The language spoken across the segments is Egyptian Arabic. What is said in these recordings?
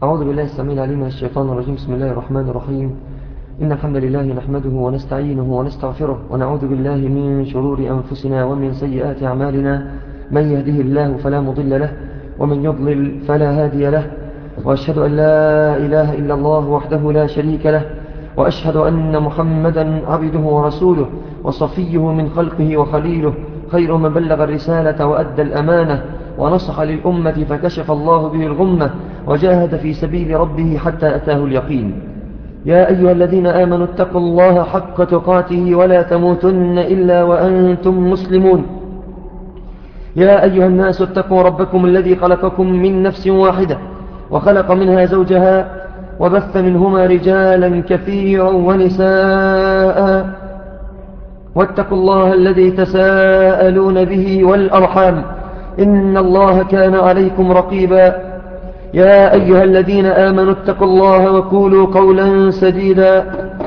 أعوذ بالله السميع العليم من الشيطان الرجيم بسم الله الرحمن الرحيم إن الحمد لله نحمده ونستعينه ونستغفره ونعوذ بالله من شرور أنفسنا ومن سيئات أعمالنا من يهده الله فلا مضل له ومن يضلل فلا هادي له وأشهد أن لا إله إلا الله وحده لا شريك له وأشهد أن محمدا عبده ورسوله وصفيه من خلقه وخليله خير من بلغ الرسالة وأدى الأمانة ونصح للأمة فكشف الله به الغمة وجاهد في سبيل ربه حتى أتاه اليقين يا أيها الذين آمنوا اتقوا الله حق تقاته ولا تموتن إلا وأنتم مسلمون يا أيها الناس اتقوا ربكم الذي خلقكم من نفس واحدة وخلق منها زوجها وبث منهما رجالا كثيرا ونساء واتقوا الله الذي تساءلون به والأرحام إن الله كان عليكم رقيبا يا أيها الذين آمنوا اتقوا الله وقولوا قولا سديدا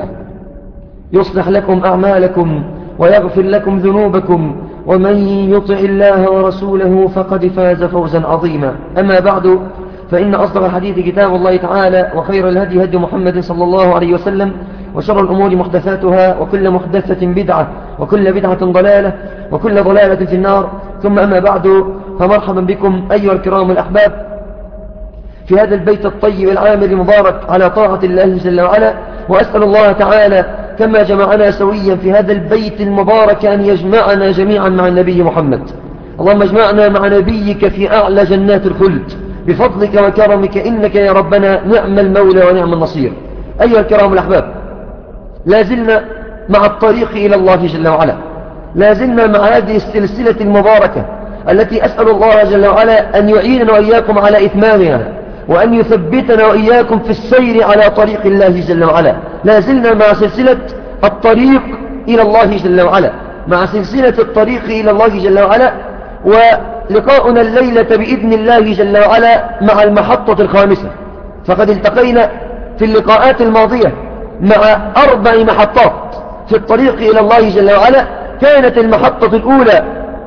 يصلح لكم أعمالكم ويغفر لكم ذنوبكم ومن يطع الله ورسوله فقد فاز فوزا عظيما أما بعد فإن أصدق الحديث كتاب الله تعالى وخير الهدي هدي محمد صلى الله عليه وسلم وشر الأمور محدثاتها وكل محدثة بدعة وكل بدعة ضلالة وكل ضلالة في النار ثم أما بعد فمرحبا بكم أيها الكرام الأحباب في هذا البيت الطيب العامر المبارك على طاعة الله جل وعلا وأسأل الله تعالى كما جمعنا سويا في هذا البيت المبارك أن يجمعنا جميعا مع النبي محمد اللهم اجمعنا مع نبيك في أعلى جنات الخلد بفضلك وكرمك إنك يا ربنا نعم المولى ونعم النصير أيها الكرام الأحباب لا زلنا مع الطريق إلى الله جل وعلا لا زلنا مع هذه السلسلة المباركة التي أسأل الله جل وعلا أن يعيننا وإياكم على إتمامها وأن يثبتنا وإياكم في السير على طريق الله جل وعلا لا زلنا مع سلسلة الطريق إلى الله جل وعلا مع سلسلة الطريق إلى الله جل وعلا ولقاؤنا الليلة بإذن الله جل وعلا مع المحطة الخامسة فقد التقينا في اللقاءات الماضية مع أربع محطات في الطريق إلى الله جل وعلا كانت المحطة الأولى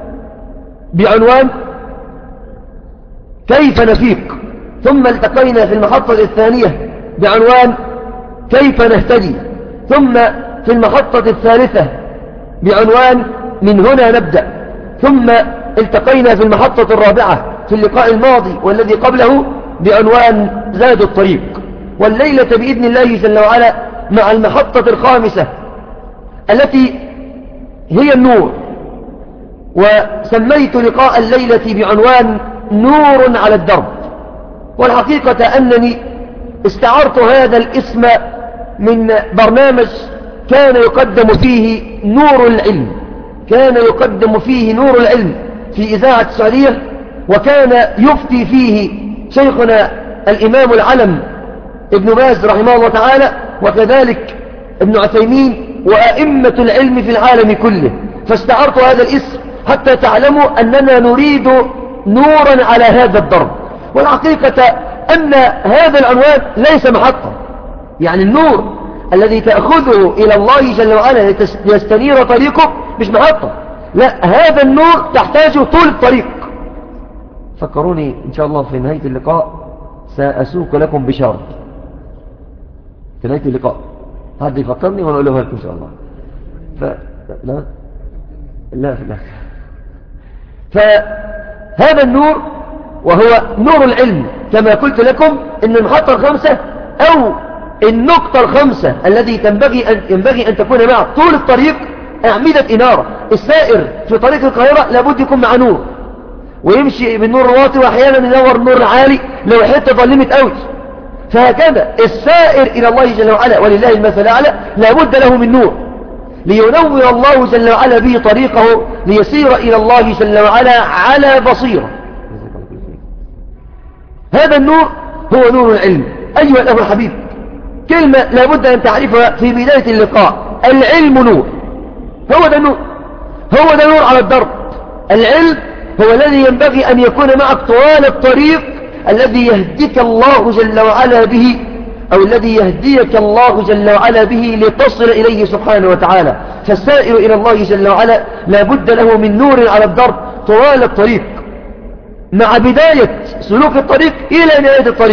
بعنوان كيف نفيق ثم التقينا في المحطة الثانية بعنوان كيف نهتدي ثم في المحطة الثالثة بعنوان من هنا نبدأ ثم التقينا في المحطة الرابعة في اللقاء الماضي والذي قبله بعنوان زاد الطريق والليلة بإذن الله جل وعلا مع المحطة الخامسة التي هي النور وسميت لقاء الليلة بعنوان نور على الدرب والحقيقة أنني استعرت هذا الاسم من برنامج كان يقدم فيه نور العلم كان يقدم فيه نور العلم في إذاعة السعودية وكان يفتي فيه شيخنا الإمام العلم ابن باز رحمه الله تعالى وكذلك ابن عثيمين وأئمة العلم في العالم كله فاستعرت هذا الاسم حتى تعلموا أننا نريد نورا على هذا الضرب والحقيقة أن هذا العنوان ليس محطة يعني النور الذي تأخذه إلى الله جل وعلا ليستنير طريقه مش محطة لا هذا النور تحتاجه طول الطريق فكروني إن شاء الله في نهاية اللقاء سأسوق لكم بشرط في نهاية اللقاء حد يفكرني وأنا أقوله لكم إن شاء الله ف... لا لا لا فهذا النور وهو نور العلم كما قلت لكم إن المحطة الخامسة أو النقطة الخامسة الذي تنبغي أن ينبغي أن تكون معه طول الطريق أعمدة إنارة السائر في طريق القاهرة لابد يكون مع نور ويمشي بالنور الواطي وأحيانا ينور النور العالي لو حتة ظلمت قوي فهكذا السائر إلى الله جل وعلا ولله المثل الأعلى لابد له من نور لينور الله جل وعلا به طريقه ليسير إلى الله جل وعلا على بصيرة هذا النور هو نور العلم أيها الأخ الحبيب كلمة لابد أن تعرفها في بداية اللقاء العلم نور هو ده نور هو ده نور على الدرب العلم هو الذي ينبغي أن يكون معك طوال الطريق الذي يهديك الله جل وعلا به أو الذي يهديك الله جل وعلا به لتصل إليه سبحانه وتعالى فالسائر إلى الله جل وعلا لابد له من نور على الدرب طوال الطريق مع بداية سلوك الطريق إلى نهاية الطريق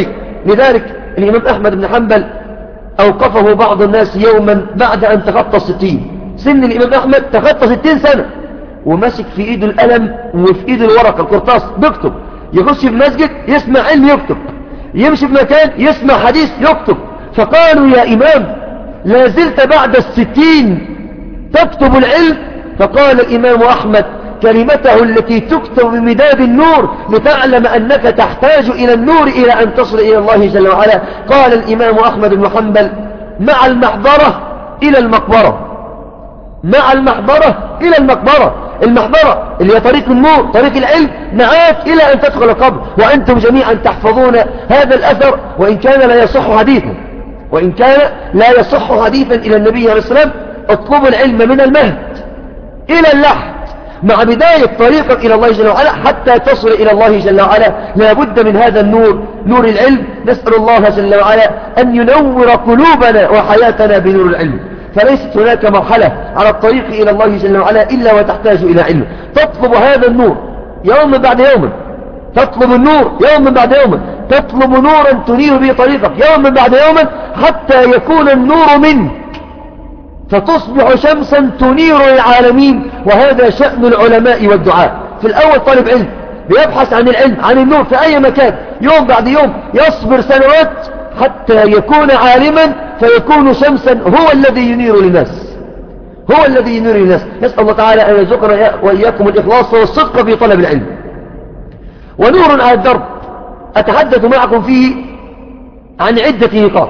لذلك الإمام أحمد بن حنبل أوقفه بعض الناس يوما بعد أن تخطى الستين سن الإمام أحمد تخطى ستين سنة وماسك في إيده القلم وفي إيده الورقة القرطاس بيكتب يخش في المسجد يسمع علم يكتب يمشي في مكان يسمع حديث يكتب فقالوا يا إمام لا زلت بعد الستين تكتب العلم فقال الإمام أحمد كلمته التي تكتب بمداد النور لتعلم أنك تحتاج إلى النور إلى أن تصل إلى الله جل وعلا قال الإمام أحمد بن حنبل مع المحضرة إلى المقبرة مع المحضرة إلى المقبرة المحضرة اللي هي طريق النور طريق العلم معاك إلى أن تدخل القبر وأنتم جميعا تحفظون هذا الأثر وإن كان لا يصح حديثا وإن كان لا يصح حديثا إلى النبي عليه السلام اطلبوا العلم من المهد إلى اللحد مع بداية طريقك إلى الله جل وعلا حتى تصل إلى الله جل وعلا لابد من هذا النور نور العلم نسأل الله جل وعلا أن ينور قلوبنا وحياتنا بنور العلم فليست هناك مرحلة على الطريق إلى الله جل وعلا إلا وتحتاج إلى علم تطلب هذا النور يوم بعد يوم تطلب النور يوم بعد يوم تطلب نورا تنير به طريقك يوم بعد يوم حتى يكون النور منك فتصبح شمسا تنير العالمين وهذا شأن العلماء والدعاء في الأول طالب علم بيبحث عن العلم عن النور في أي مكان يوم بعد يوم يصبر سنوات حتى يكون عالما فيكون شمسا هو الذي ينير للناس هو الذي ينير للناس نسأل الله تعالى أن يرزقنا وإياكم الإخلاص والصدق في طلب العلم ونور على الدرب أتحدث معكم فيه عن عدة نقاط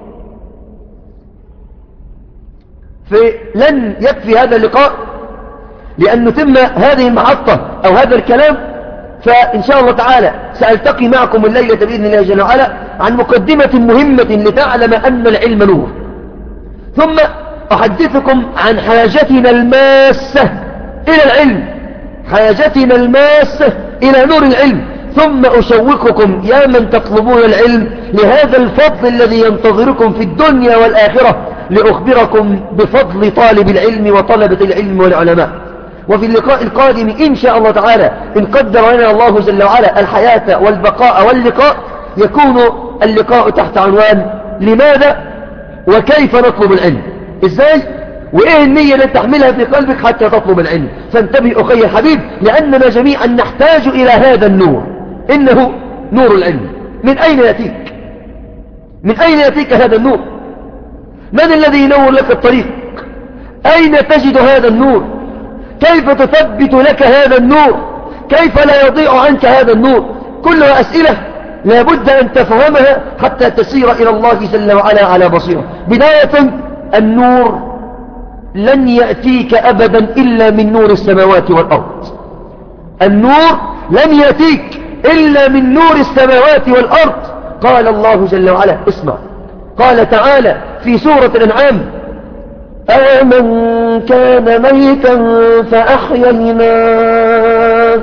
فلن يكفي هذا اللقاء لأن نتم هذه المحطة أو هذا الكلام فإن شاء الله تعالى سألتقي معكم الليلة بإذن الله جل وعلا عن مقدمة مهمة لتعلم أن العلم نور ثم أحدثكم عن حاجتنا الماسة إلى العلم حاجتنا الماسة إلى نور العلم ثم أشوقكم يا من تطلبون العلم لهذا الفضل الذي ينتظركم في الدنيا والآخرة لأخبركم بفضل طالب العلم وطلبة العلم والعلماء وفي اللقاء القادم إن شاء الله تعالى إن قدر لنا الله جل وعلا الحياة والبقاء واللقاء يكون اللقاء تحت عنوان لماذا وكيف نطلب العلم إزاي وإيه النية التي تحملها في قلبك حتى تطلب العلم فانتبه أخي الحبيب لأننا جميعا نحتاج إلى هذا النور إنه نور العلم من أين يأتيك من أين يأتيك هذا النور من الذي ينور لك الطريق أين تجد هذا النور كيف تثبت لك هذا النور كيف لا يضيع عنك هذا النور كلها أسئلة لابد أن تفهمها حتى تسير إلى الله جل وعلا على بصيرة بداية النور لن يأتيك أبدا إلا من نور السماوات والأرض النور لن يأتيك إلا من نور السماوات والأرض قال الله جل وعلا اسمع قال تعالى في سورة الأنعام أَوَمَنْ كَانَ مَيْتًا فَأَحْيَيْنَاهُ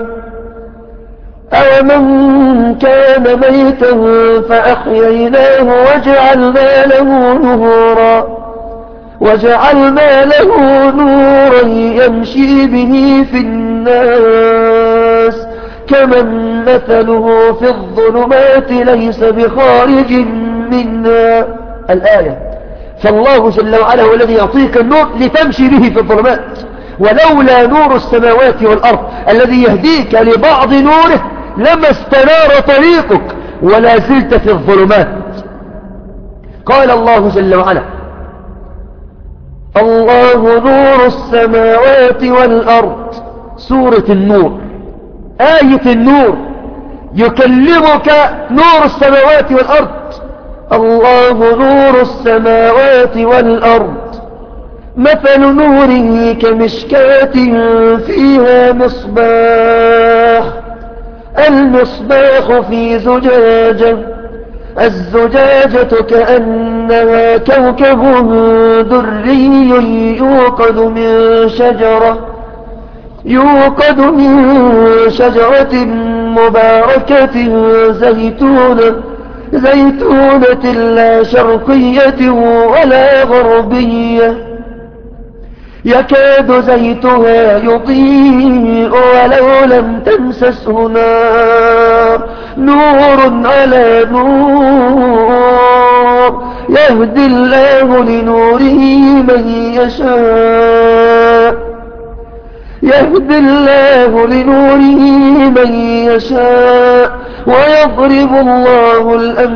أَوَمَنْ كَانَ مَيْتًا فَأَحْيَيْنَاهُ وَجَعَلْنَا له نورا وجعلنا له نورا يمشي به في الناس كمن مثله في الظلمات ليس بخارج منها الآية فالله جل وعلا هو الذي يعطيك النور لتمشي به في الظلمات ولولا نور السماوات والأرض الذي يهديك لبعض نوره لما استنار طريقك ولا زلت في الظلمات قال الله جل وعلا الله نور السماوات والأرض سورة النور آية النور يكلمك نور السماوات والأرض الله نور السماوات والأرض مثل نوره كمشكاة فيها مصباح المصباح في زجاجة الزجاجة كأنها كوكب دري يوقد من شجرة يوقد من شجرة مباركة زيتونة زيتونة لا شرقية ولا غربية يكاد زيتها يضيء ولو لم تمسسه نار نور على نور يهدي الله لنوره من يشاء يهدي الله لنوره من يشاء ويضرب الله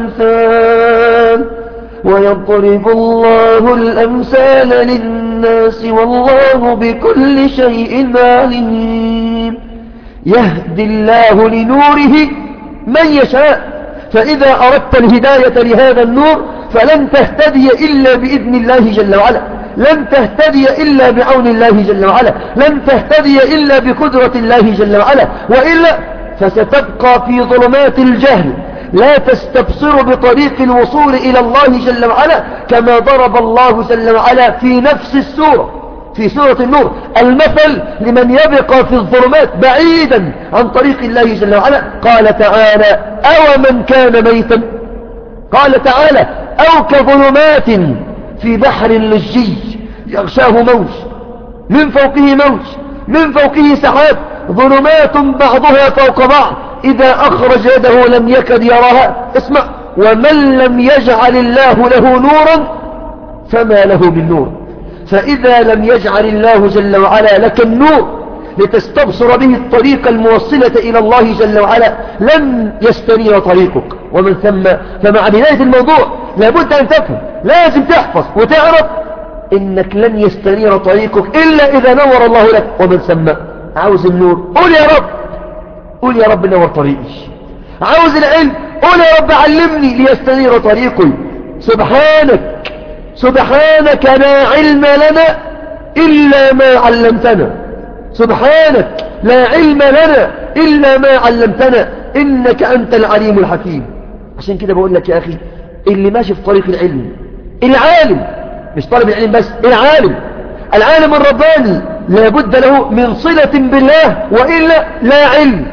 الأمثال ويضرب الله الأمثال للناس والله بكل شيء عليم يهدي الله لنوره من يشاء فإذا أردت الهداية لهذا النور فلن تهتدي إلا بإذن الله جل وعلا لن تهتدي إلا بعون الله جل وعلا لن تهتدي إلا بقدرة الله جل وعلا وإلا فستبقى في ظلمات الجهل لا تستبصر بطريق الوصول إلى الله جل وعلا كما ضرب الله جل وعلا في نفس السورة في سورة النور المثل لمن يبقى في الظلمات بعيدا عن طريق الله جل وعلا قال تعالى أو من كان ميتا قال تعالى أو كظلمات في بحر لجي يغشاه موج من فوقه موج من فوقه سحاب ظلمات بعضها فوق بعض إذا أخرج يده لم يكد يراها اسمع ومن لم يجعل الله له نورا فما له من نور فإذا لم يجعل الله جل وعلا لك النور لتستبصر به الطريق الموصلة إلى الله جل وعلا لن يستنير طريقك ومن ثم فمع بداية الموضوع لابد أن تفهم لازم تحفظ وتعرف إنك لن يستنير طريقك إلا إذا نور الله لك ومن ثم عاوز النور قول يا رب قول يا رب نور طريقي عاوز العلم قول يا رب علمني ليستنير طريقي سبحانك سبحانك لا علم لنا إلا ما علمتنا سبحانك لا علم لنا إلا ما علمتنا إنك أنت العليم الحكيم عشان كده بقول لك يا أخي اللي ماشي في طريق العلم العالم مش طالب العلم بس العالم العالم الرباني لابد له من صلة بالله وإلا لا علم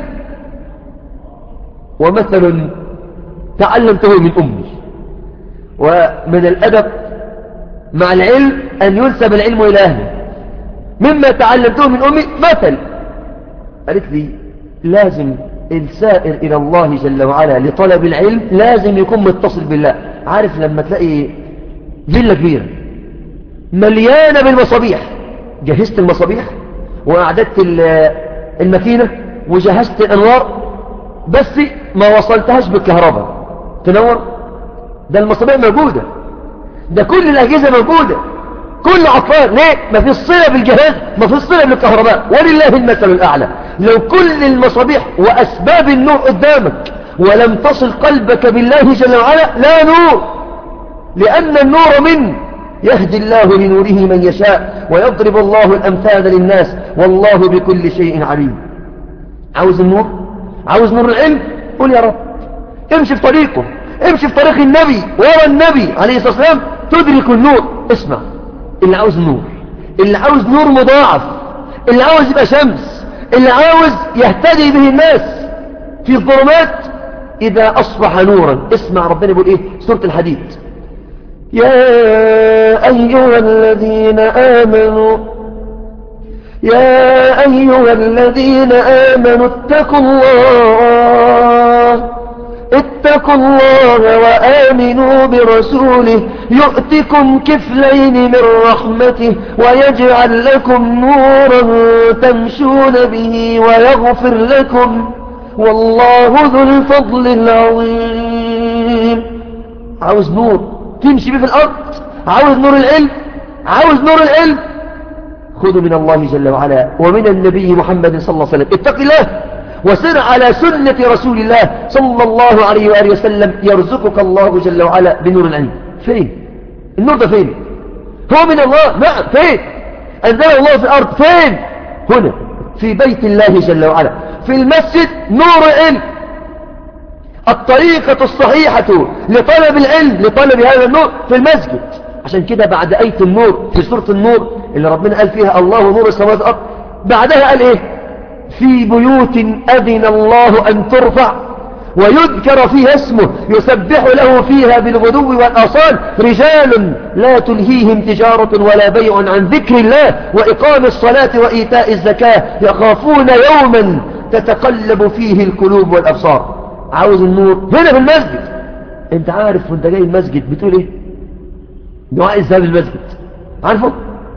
ومثل تعلمته من أمي ومن الأدب مع العلم أن ينسب العلم إلى أهله مما تعلمته من أمي مثل قالت لي لازم السائر إلى الله جل وعلا لطلب العلم لازم يكون متصل بالله عارف لما تلاقي فيلا كبيرة مليانة بالمصابيح جهزت المصابيح وأعددت الماكينة وجهزت الأنوار بس ما وصلتهاش بالكهرباء تنور ده المصابيح موجودة ده كل الأجهزة موجودة كل عطلان ليه ما في الصلة بالجهاز ما في الصلة بالكهرباء ولله المثل الأعلى لو كل المصابيح وأسباب النور قدامك ولم تصل قلبك بالله جل وعلا لا نور لأن النور من يهدي الله لنوره من يشاء ويضرب الله الأمثال للناس والله بكل شيء عليم عاوز النور عاوز نور العلم قول يا رب امشي في طريقه امشي في طريق النبي ورا النبي عليه الصلاة والسلام تدرك النور اسمع اللي عاوز نور اللي عاوز نور مضاعف اللي عاوز يبقى شمس اللي عاوز يهتدي به الناس في الظلمات إذا أصبح نورا اسمع ربنا يقول إيه سورة الحديد يا أيها الذين آمنوا يا أيها الذين آمنوا اتقوا الله اتقوا الله وآمنوا برسوله يؤتكم كفلين من رحمته ويجعل لكم نورا تمشون به ويغفر لكم والله ذو الفضل العظيم عاوز نور تمشي به في الأرض عاوز نور العلم عاوز نور العلم خذوا من الله جل وعلا ومن النبي محمد صلى الله عليه وسلم اتق الله وسر على سنة رسول الله صلى الله عليه وآله وسلم يرزقك الله جل وعلا بنور العلم فين النور ده فين هو من الله نعم فين أنزل الله في الأرض فين هنا في بيت الله جل وعلا في المسجد نور علم الطريقة الصحيحة لطلب العلم لطلب هذا النور في المسجد عشان كده بعد آية النور في سورة النور اللي ربنا قال فيها الله نور السماوات والأرض بعدها قال ايه في بيوت أذن الله أن ترفع ويذكر فيها اسمه يسبح له فيها بالغدو والأصال رجال لا تلهيهم تجارة ولا بيع عن ذكر الله وإقام الصلاة وإيتاء الزكاة يخافون يوما تتقلب فيه القلوب والأبصار عاوز النور هنا في المسجد انت عارف وانت جاي المسجد بتقول ايه دعاء الذهاب المسجد عارفه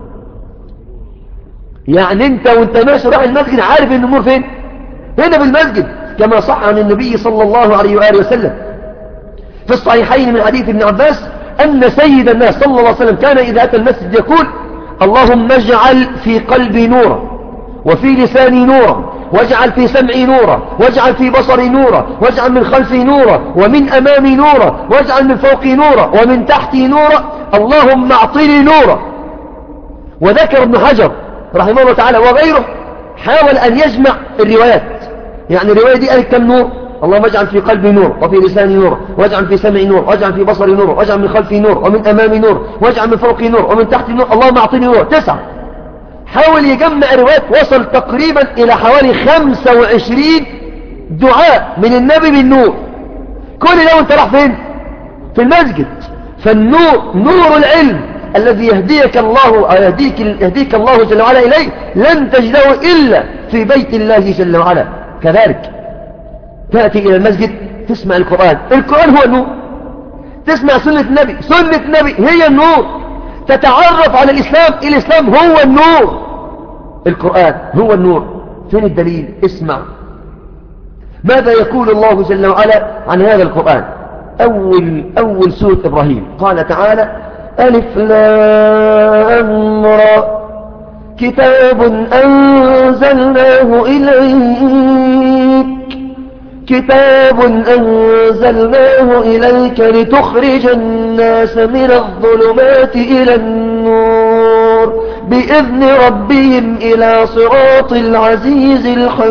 يعني انت وانت ماشي رايح المسجد عارف ان النور فين هنا في المسجد كما صح عن النبي صلى الله عليه وآله وسلم في الصحيحين من حديث ابن عباس أن سيد الناس صلى الله عليه وسلم كان إذا أتى المسجد يقول اللهم اجعل في قلبي نورا وفي لساني نورا واجعل في سمعي نورا واجعل في بصري نورا واجعل من خلفي نورا ومن أمامي نورا واجعل من فوقي نورا ومن تحتي نورا اللهم اعطني نورا وذكر ابن حجر رحمه الله تعالى وغيره حاول أن يجمع الروايات يعني الرواية دي قالت كم نور اللهم اجعل في قلبي نور وفي لساني نور واجعل في سمعي نور واجعل في بصري نور واجعل من خلفي نور ومن أمامي نور واجعل من فوقي نور ومن تحتي نور اللهم اعطني نور تسعة حاول يجمع روايات وصل تقريبا إلى حوالي 25 دعاء من النبي بالنور كل ده وانت راح فين في المسجد فالنور نور العلم الذي يهديك الله يهديك, يهديك الله جل وعلا إليه لن تجده إلا في بيت الله جل وعلا كذلك تأتي إلى المسجد تسمع القرآن القرآن هو النور تسمع سنة النبي سنة النبي هي النور تتعرف على الإسلام الإسلام هو النور القرآن هو النور فين الدليل اسمع ماذا يقول الله جل وعلا عن هذا القرآن أول, أول سورة إبراهيم قال تعالى ألف لام را كتاب أنزلناه إليك كتاب أنزلناه إليك لتخرج الناس من الظلمات إلى النور بإذن ربهم إلى صراط العزيز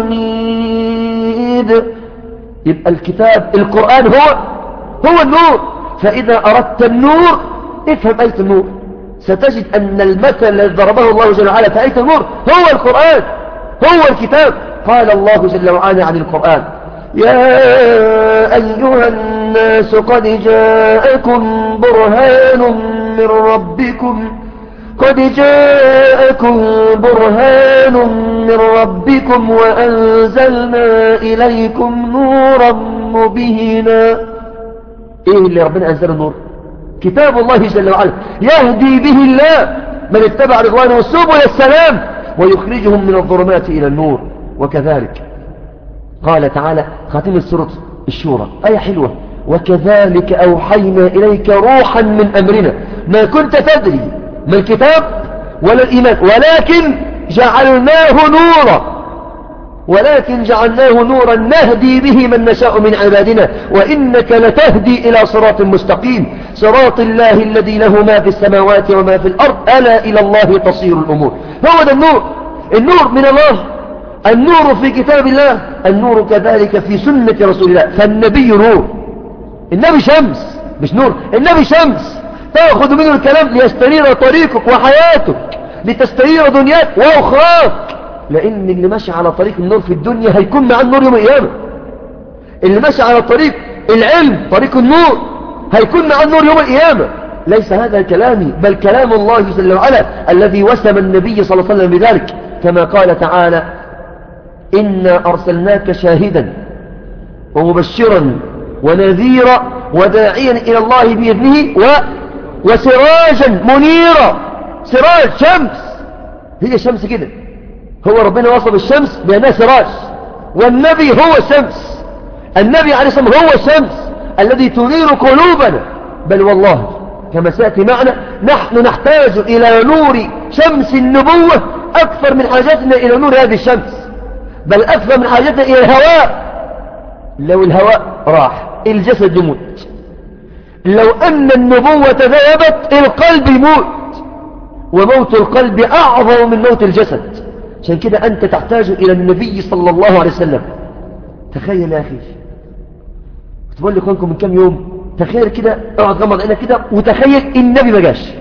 الحميد يبقى الكتاب القرآن هو هو النور فإذا أردت النور افهم آية النور ستجد أن المثل الذي ضربه الله جل وعلا في آية النور هو القرآن هو الكتاب قال الله جل وعلا عن القرآن يا أيها الناس قد جاءكم برهان من ربكم قد جاءكم برهان من ربكم وأنزلنا إليكم نورا مبينا إيه اللي ربنا أنزل النور كتاب الله جل وعلا يهدي به الله من اتبع رضوانه السبل السلام ويخرجهم من الظلمات إلى النور وكذلك قال تعالى خاتم السورة الشورى آية حلوة وكذلك أوحينا إليك روحا من أمرنا ما كنت تدري ما الكتاب ولا الإيمان ولكن جعلناه نورا ولكن جعلناه نورا نهدي به من نشاء من عبادنا وإنك لتهدي إلى صراط مستقيم صراط الله الذي له ما في السماوات وما في الأرض ألا إلى الله تصير الأمور هو ده النور النور من الله النور في كتاب الله النور كذلك في سنة رسول الله فالنبي نور النبي شمس مش نور النبي شمس تأخذ منه الكلام ليستنير طريقك وحياتك لتستنير دنياك وأخراك لأن اللي ماشي على طريق النور في الدنيا هيكون مع النور يوم القيامة اللي ماشي على طريق العلم طريق النور هيكون مع النور يوم القيامة ليس هذا كلامي بل كلام الله جل وعلا الذي وسم النبي صلى الله عليه وسلم بذلك كما قال تعالى إنا أرسلناك شاهدا ومبشرا ونذيرا وداعيا إلى الله بإذنه و... وسراجا منيرا سراج شمس هي شمس كده هو ربنا وصف الشمس بأنها سراج والنبي هو الشمس النبي عليه الصلاة والسلام هو الشمس الذي تنير قلوبنا بل والله كما سيأتي معنا نحن نحتاج إلى نور شمس النبوة أكثر من حاجتنا إلى نور هذه الشمس بل أكثر من حاجتنا إلى الهواء لو الهواء راح الجسد يموت لو أن النبوة ذهبت القلب يموت وموت القلب أعظم من موت الجسد عشان كده أنت تحتاج إلى النبي صلى الله عليه وسلم تخيل يا أخي كنت بقول لكم من كم يوم تخيل كده اقعد غمض عينك كده وتخيل النبي ما جاش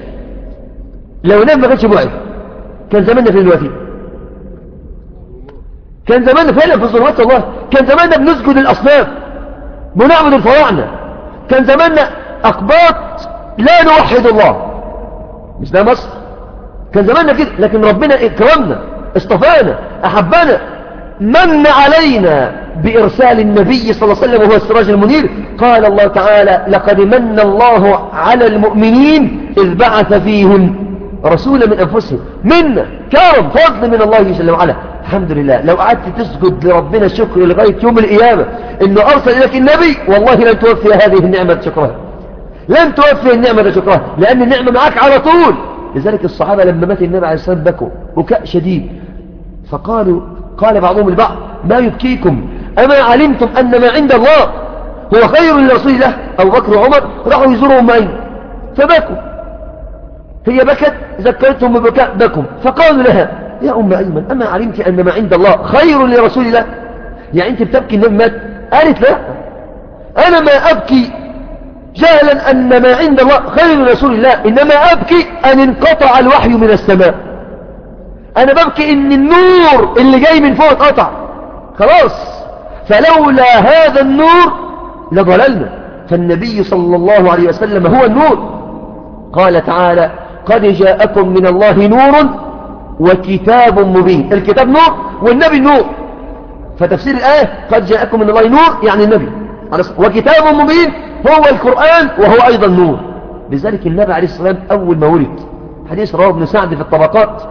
لو النبي ما كانش بعث كان زماننا في دلوقتي كان زماننا فعلا في ظلمات الله كان زماننا بنسجد للاصنام بنعبد الفراعنة كان زماننا أقباط لا نوحد الله مش ده مصر كان زماننا كده لكن ربنا اكرمنا اصطفانا أحبنا من علينا بإرسال النبي صلى الله عليه وسلم وهو السراج المنير قال الله تعالى لقد من الله على المؤمنين إذ بعث فيهم رسولا من أنفسهم منا كرم فضل من الله جل وعلا الحمد لله لو قعدت تسجد لربنا الشكر لغاية يوم القيامة انه ارسل اليك النبي والله لن توفي هذه النعمة شكرها لن توفي النعمة شكرها لان النعمة معك على طول لذلك الصحابة لما مات النبي عليه الصلاة والسلام بكوا بكاء شديد فقالوا قال بعضهم البعض ما يبكيكم أما علمتم أن ما عند الله هو خير لرسول الله أبو بكر وعمر راحوا يزوروا أمين فبكوا هي بكت ذكرتهم ببكاء بكم فقالوا لها يا أم أيمن أما علمت أن ما عند الله خير لرسول الله يعني أنت بتبكي النبي مات قالت لا أنا ما أبكي جهلا أن ما عند الله خير لرسول الله إنما أبكي أن انقطع الوحي من السماء أنا ببكي إن النور اللي جاي من فوق اتقطع خلاص فلولا هذا النور لضللنا فالنبي صلى الله عليه وسلم هو النور قال تعالى قد جاءكم من الله نور وكتاب مبين الكتاب نور والنبي نور فتفسير الآية قد جاءكم من الله نور يعني النبي وكتاب مبين هو القرآن وهو أيضا نور لذلك النبي عليه الصلاة والسلام أول ما ولد حديث رواه ابن سعد في الطبقات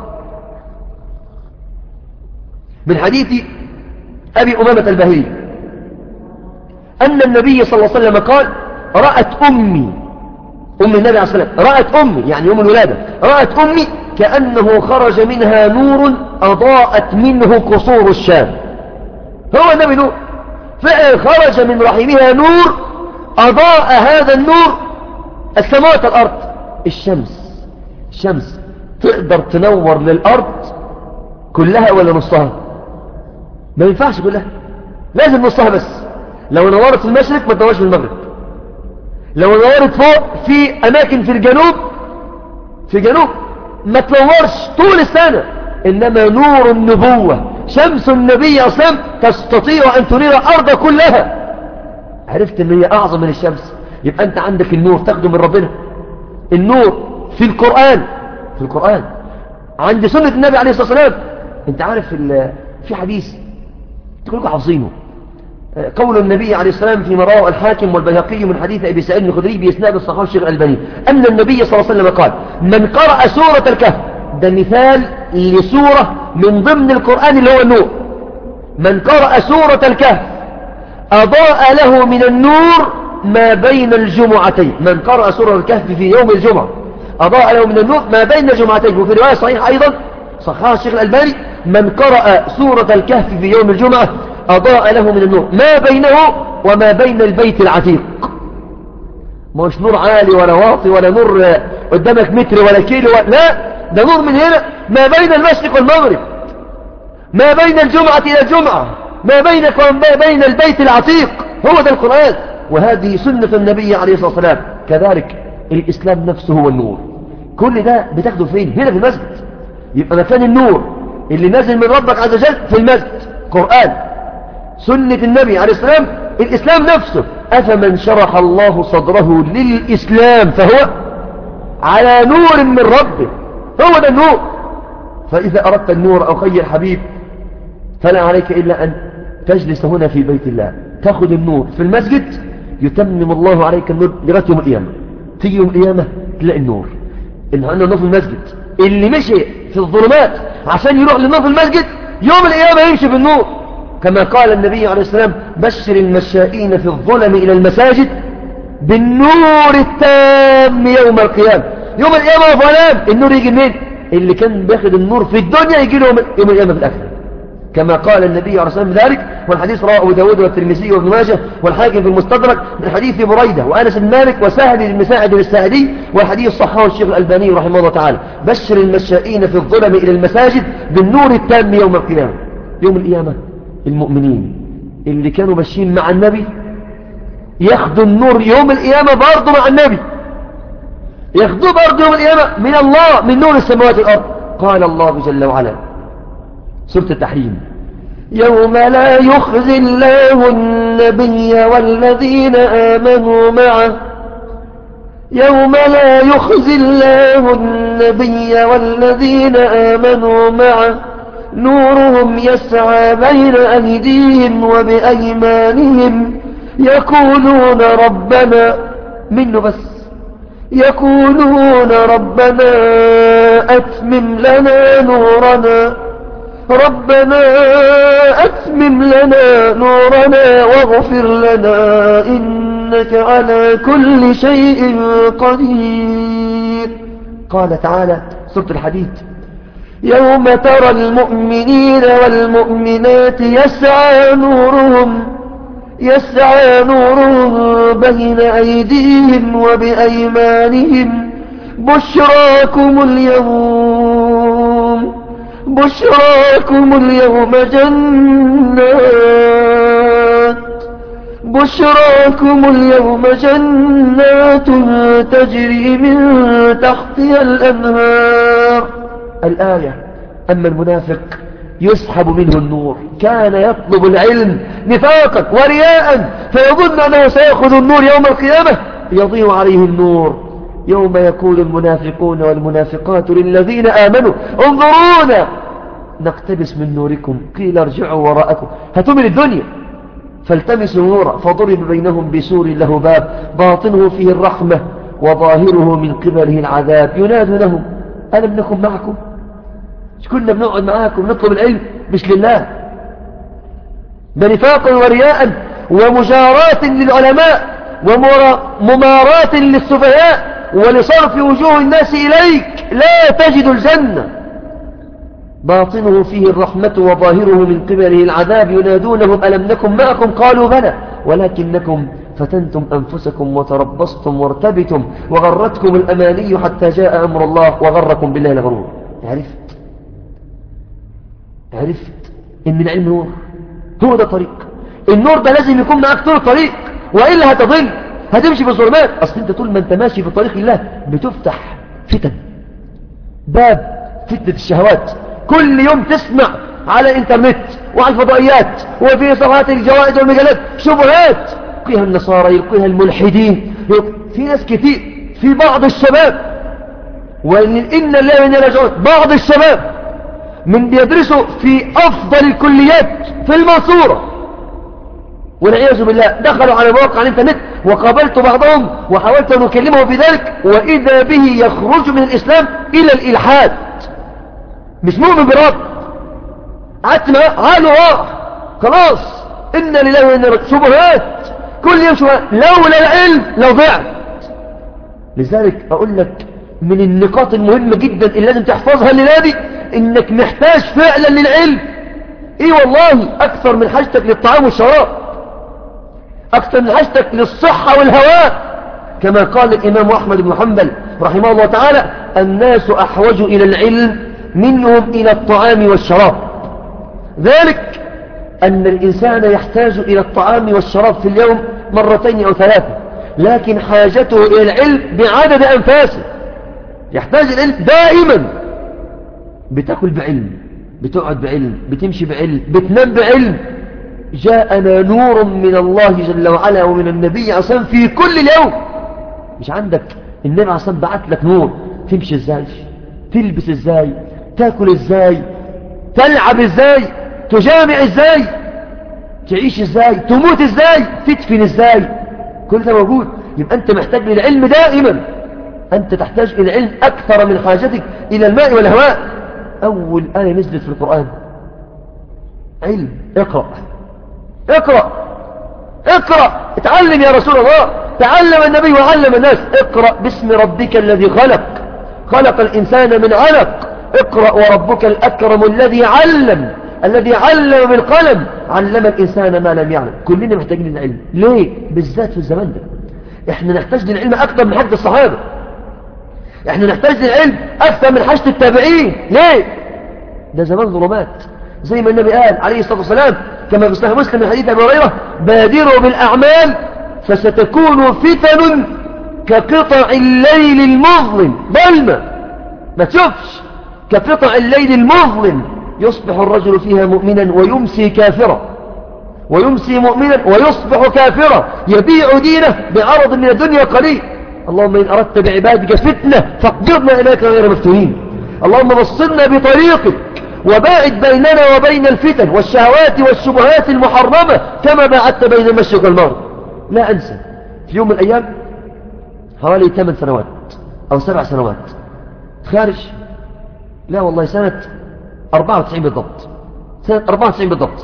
من حديث أبي أمامة البهلي أن النبي صلى الله عليه وسلم قال رأت أمي أم النبي عليه الصلاة والسلام رأت أمي يعني يوم الولادة رأت أمي كأنه خرج منها نور أضاءت منه قصور الشام هو النبي نور فعلا خرج من رحمها نور أضاء هذا النور السماوات الأرض الشمس الشمس تقدر تنور للأرض كلها ولا نصها ما ينفعش كلها لازم نصها بس لو نورت في المشرق ما تنورش في المغرب لو نورت فوق في أماكن في الجنوب في الجنوب ما تنورش طول السنة إنما نور النبوة شمس النبي أصلا تستطيع أن تنير الأرض كلها عرفت أن هي أعظم من الشمس يبقى أنت عندك النور تاخده من ربنا النور في القرآن في القرآن عند سنة النبي عليه الصلاة والسلام أنت عارف في حديث تقولك حافظينه قول النبي عليه السلام في رواه الحاكم والبيهقي من حديث أبي سعيد الخدري بإسناد الصحابي الشيخ الألباني أن النبي صلى الله عليه وسلم قال من قرأ سورة الكهف ده مثال لسورة من ضمن القرآن اللي هو النور من قرأ سورة الكهف أضاء له من النور ما بين الجمعتين من قرأ سورة الكهف في يوم الجمعة أضاء له من النور ما بين الجمعتين وفي رواية صحيحة أيضا صححها الشيخ الألباني من قرأ سورة الكهف في يوم الجمعة أضاء له من النور ما بينه وما بين البيت العتيق مش نور عالي ولا واطي ولا نور قدامك متر ولا كيلو ولا لا ده نور من هنا ما بين المشرق والمغرب ما بين الجمعة إلى الجمعة ما بينك وما بين البيت العتيق هو ده القرآن وهذه سنة النبي عليه الصلاة والسلام كذلك الإسلام نفسه هو النور كل ده بتاخده فين هنا في المسجد يبقى مكان النور اللي نازل من ربك عز وجل في المسجد قرآن سنة النبي عليه السلام الإسلام نفسه أفمن شرح الله صدره للإسلام فهو على نور من ربه هو ده النور فإذا أردت النور أخي الحبيب فلا عليك إلا أن تجلس هنا في بيت الله تأخذ النور في المسجد يتمم الله عليك النور لغاية يوم القيامة تيجي يوم القيامة تلاقي النور إن عندنا نور في المسجد اللي مشي في الظلمات عشان يروح للنور في المسجد يوم القيامة يمشي في النور كما قال النبي عليه السلام بشر المشائين في الظلم إلى المساجد بالنور التام يوم القيامة يوم القيامة ظلام النور يجي منين اللي كان بياخد النور في الدنيا يجي له يوم القيامة في الآخرة كما قال النبي عليه الصلاة والسلام ذلك والحديث رواه أبو داود والترمذي وابن ماجه والحاكم في المستدرك من حديث بريدة وأنس بن مالك وسهل بن ساعد الساعدي والحديث صححه الشيخ الألباني رحمه الله تعالى بشر المشائين في الظلم إلى المساجد بالنور التام يوم القيامة يوم القيامة المؤمنين اللي كانوا ماشيين مع النبي ياخدوا النور يوم القيامة برضه مع النبي ياخدوه برضه يوم القيامة من الله من نور السماوات والأرض قال الله جل وعلا سورة التحريم يوم لا يخزي الله النبي والذين آمنوا معه يوم لا يخزي الله النبي والذين آمنوا معه نورهم يسعى بين أيديهم وبأيمانهم يقولون ربنا منه بس يقولون ربنا أتمم لنا نورنا ربنا أتمم لنا نورنا واغفر لنا إنك على كل شيء قدير قال تعالى سورة الحديد يوم ترى المؤمنين والمؤمنات يسعى نورهم يسعى نورهم بين أيديهم وبأيمانهم بشراكم اليوم بشراكم اليوم جنات بشراكم اليوم جنات تجري من تحتها الأنهار الآية أما المنافق يسحب منه النور كان يطلب العلم نفاقا ورياء فيظن أنه سيأخذ النور يوم القيامة يضيع عليه النور يوم يقول المنافقون والمنافقات للذين آمنوا انظرونا نقتبس من نوركم قيل ارجعوا وراءكم هاتوا من الدنيا فالتمسوا نورا فضرب بينهم بسور له باب باطنه فيه الرحمة وظاهره من قبله العذاب ينادوا لهم ألم نكن معكم مش كنا بنقعد معاكم نطلب العلم مش لله بنفاق ورياء ومجارات للعلماء وممارات للسفهاء ولصرف وجوه الناس إليك لا تجد الجنة باطنه فيه الرحمة وظاهره من قبله العذاب ينادونهم ألم نكن معكم قالوا بلى ولكنكم فتنتم أنفسكم وتربصتم وارتبتم وغرتكم الأماني حتى جاء أمر الله وغركم بالله الغرور عرفت عرفت إن العلم نور هو ده طريق النور ده لازم يكون معك طول الطريق وإلا هتضل هتمشي في الظلمات أصل أنت طول ما أنت ماشي في طريق الله بتفتح فتن باب فتنة الشهوات كل يوم تسمع على الانترنت وعلى الفضائيات وفي صفحات الجوائد والمجلات شبهات يلقيها النصارى يلقيها الملحدين في ناس كتير في بعض الشباب وإن إن الله من رجعون بعض الشباب من بيدرسوا في أفضل الكليات في المنصورة والعياذ بالله دخلوا على مواقع الانترنت وقابلت بعضهم وحاولت أن أكلمه في ذلك وإذا به يخرج من الإسلام إلى الإلحاد مش مؤمن برب قعدت معاه عالوا ورا خلاص إن لله وإن شبهات كل يوم شبهات لولا العلم لو ضعت لذلك أقول لك من النقاط المهمة جدا اللي لازم تحفظها الليلة دي إنك محتاج فعلا للعلم إيه والله أكثر من حاجتك للطعام والشراب أكثر من حاجتك للصحة والهواء كما قال الإمام أحمد بن حنبل رحمه الله تعالى الناس أحوج إلى العلم منهم إلى الطعام والشراب ذلك أن الإنسان يحتاج إلى الطعام والشراب في اليوم مرتين أو ثلاثة لكن حاجته إلى العلم بعدد أنفاسه يحتاج العلم دائما بتاكل بعلم بتقعد بعلم بتمشي بعلم بتنام بعلم جاءنا نور من الله جل وعلا ومن النبي عصام في كل اليوم مش عندك النبي عصام بعت لك نور تمشي ازاي تلبس ازاي تاكل ازاي تلعب ازاي تجامع ازاي تعيش ازاي تموت ازاي تدفن ازاي كل ده موجود يبقى انت محتاج للعلم دائما انت تحتاج الى العلم اكثر من حاجتك الى الماء والهواء اول آية نزلت في القرآن علم اقرأ اقرأ اقرأ اتعلم يا رسول الله تعلم النبي وعلم الناس اقرأ باسم ربك الذي خلق خلق الإنسان من علق اقرأ وربك الأكرم الذي علم الذي علم بالقلم علم الإنسان ما لم يعلم كلنا محتاجين للعلم ليه بالذات في الزمان ده احنا نحتاج للعلم أكثر من حاجة الصحابة احنا نحتاج للعلم أكثر من حاجة التابعين ليه ده زمان ظلمات زي ما النبي قال عليه الصلاة والسلام كما في صحيح مسلم من حديث أبي هريرة بادروا بالأعمال فستكون فتن كقطع الليل المظلم ظلمة ما تشوفش كقطع الليل المظلم يصبح الرجل فيها مؤمنا ويمسي كافرا ويمسي مؤمنا ويصبح كافرا يبيع دينه بعرض من الدنيا قليل اللهم إن أردت بعبادك فتنة فاقبضنا إليك غير مفتونين اللهم وصلنا بطريقك وباعد بيننا وبين الفتن والشهوات والشبهات المحرمة كما باعدت بين المشرق والمغرب لا أنسى في يوم من الأيام حوالي 8 سنوات أو سبع سنوات خارج لا والله سنة 94 بالضبط سنة 94 بالضبط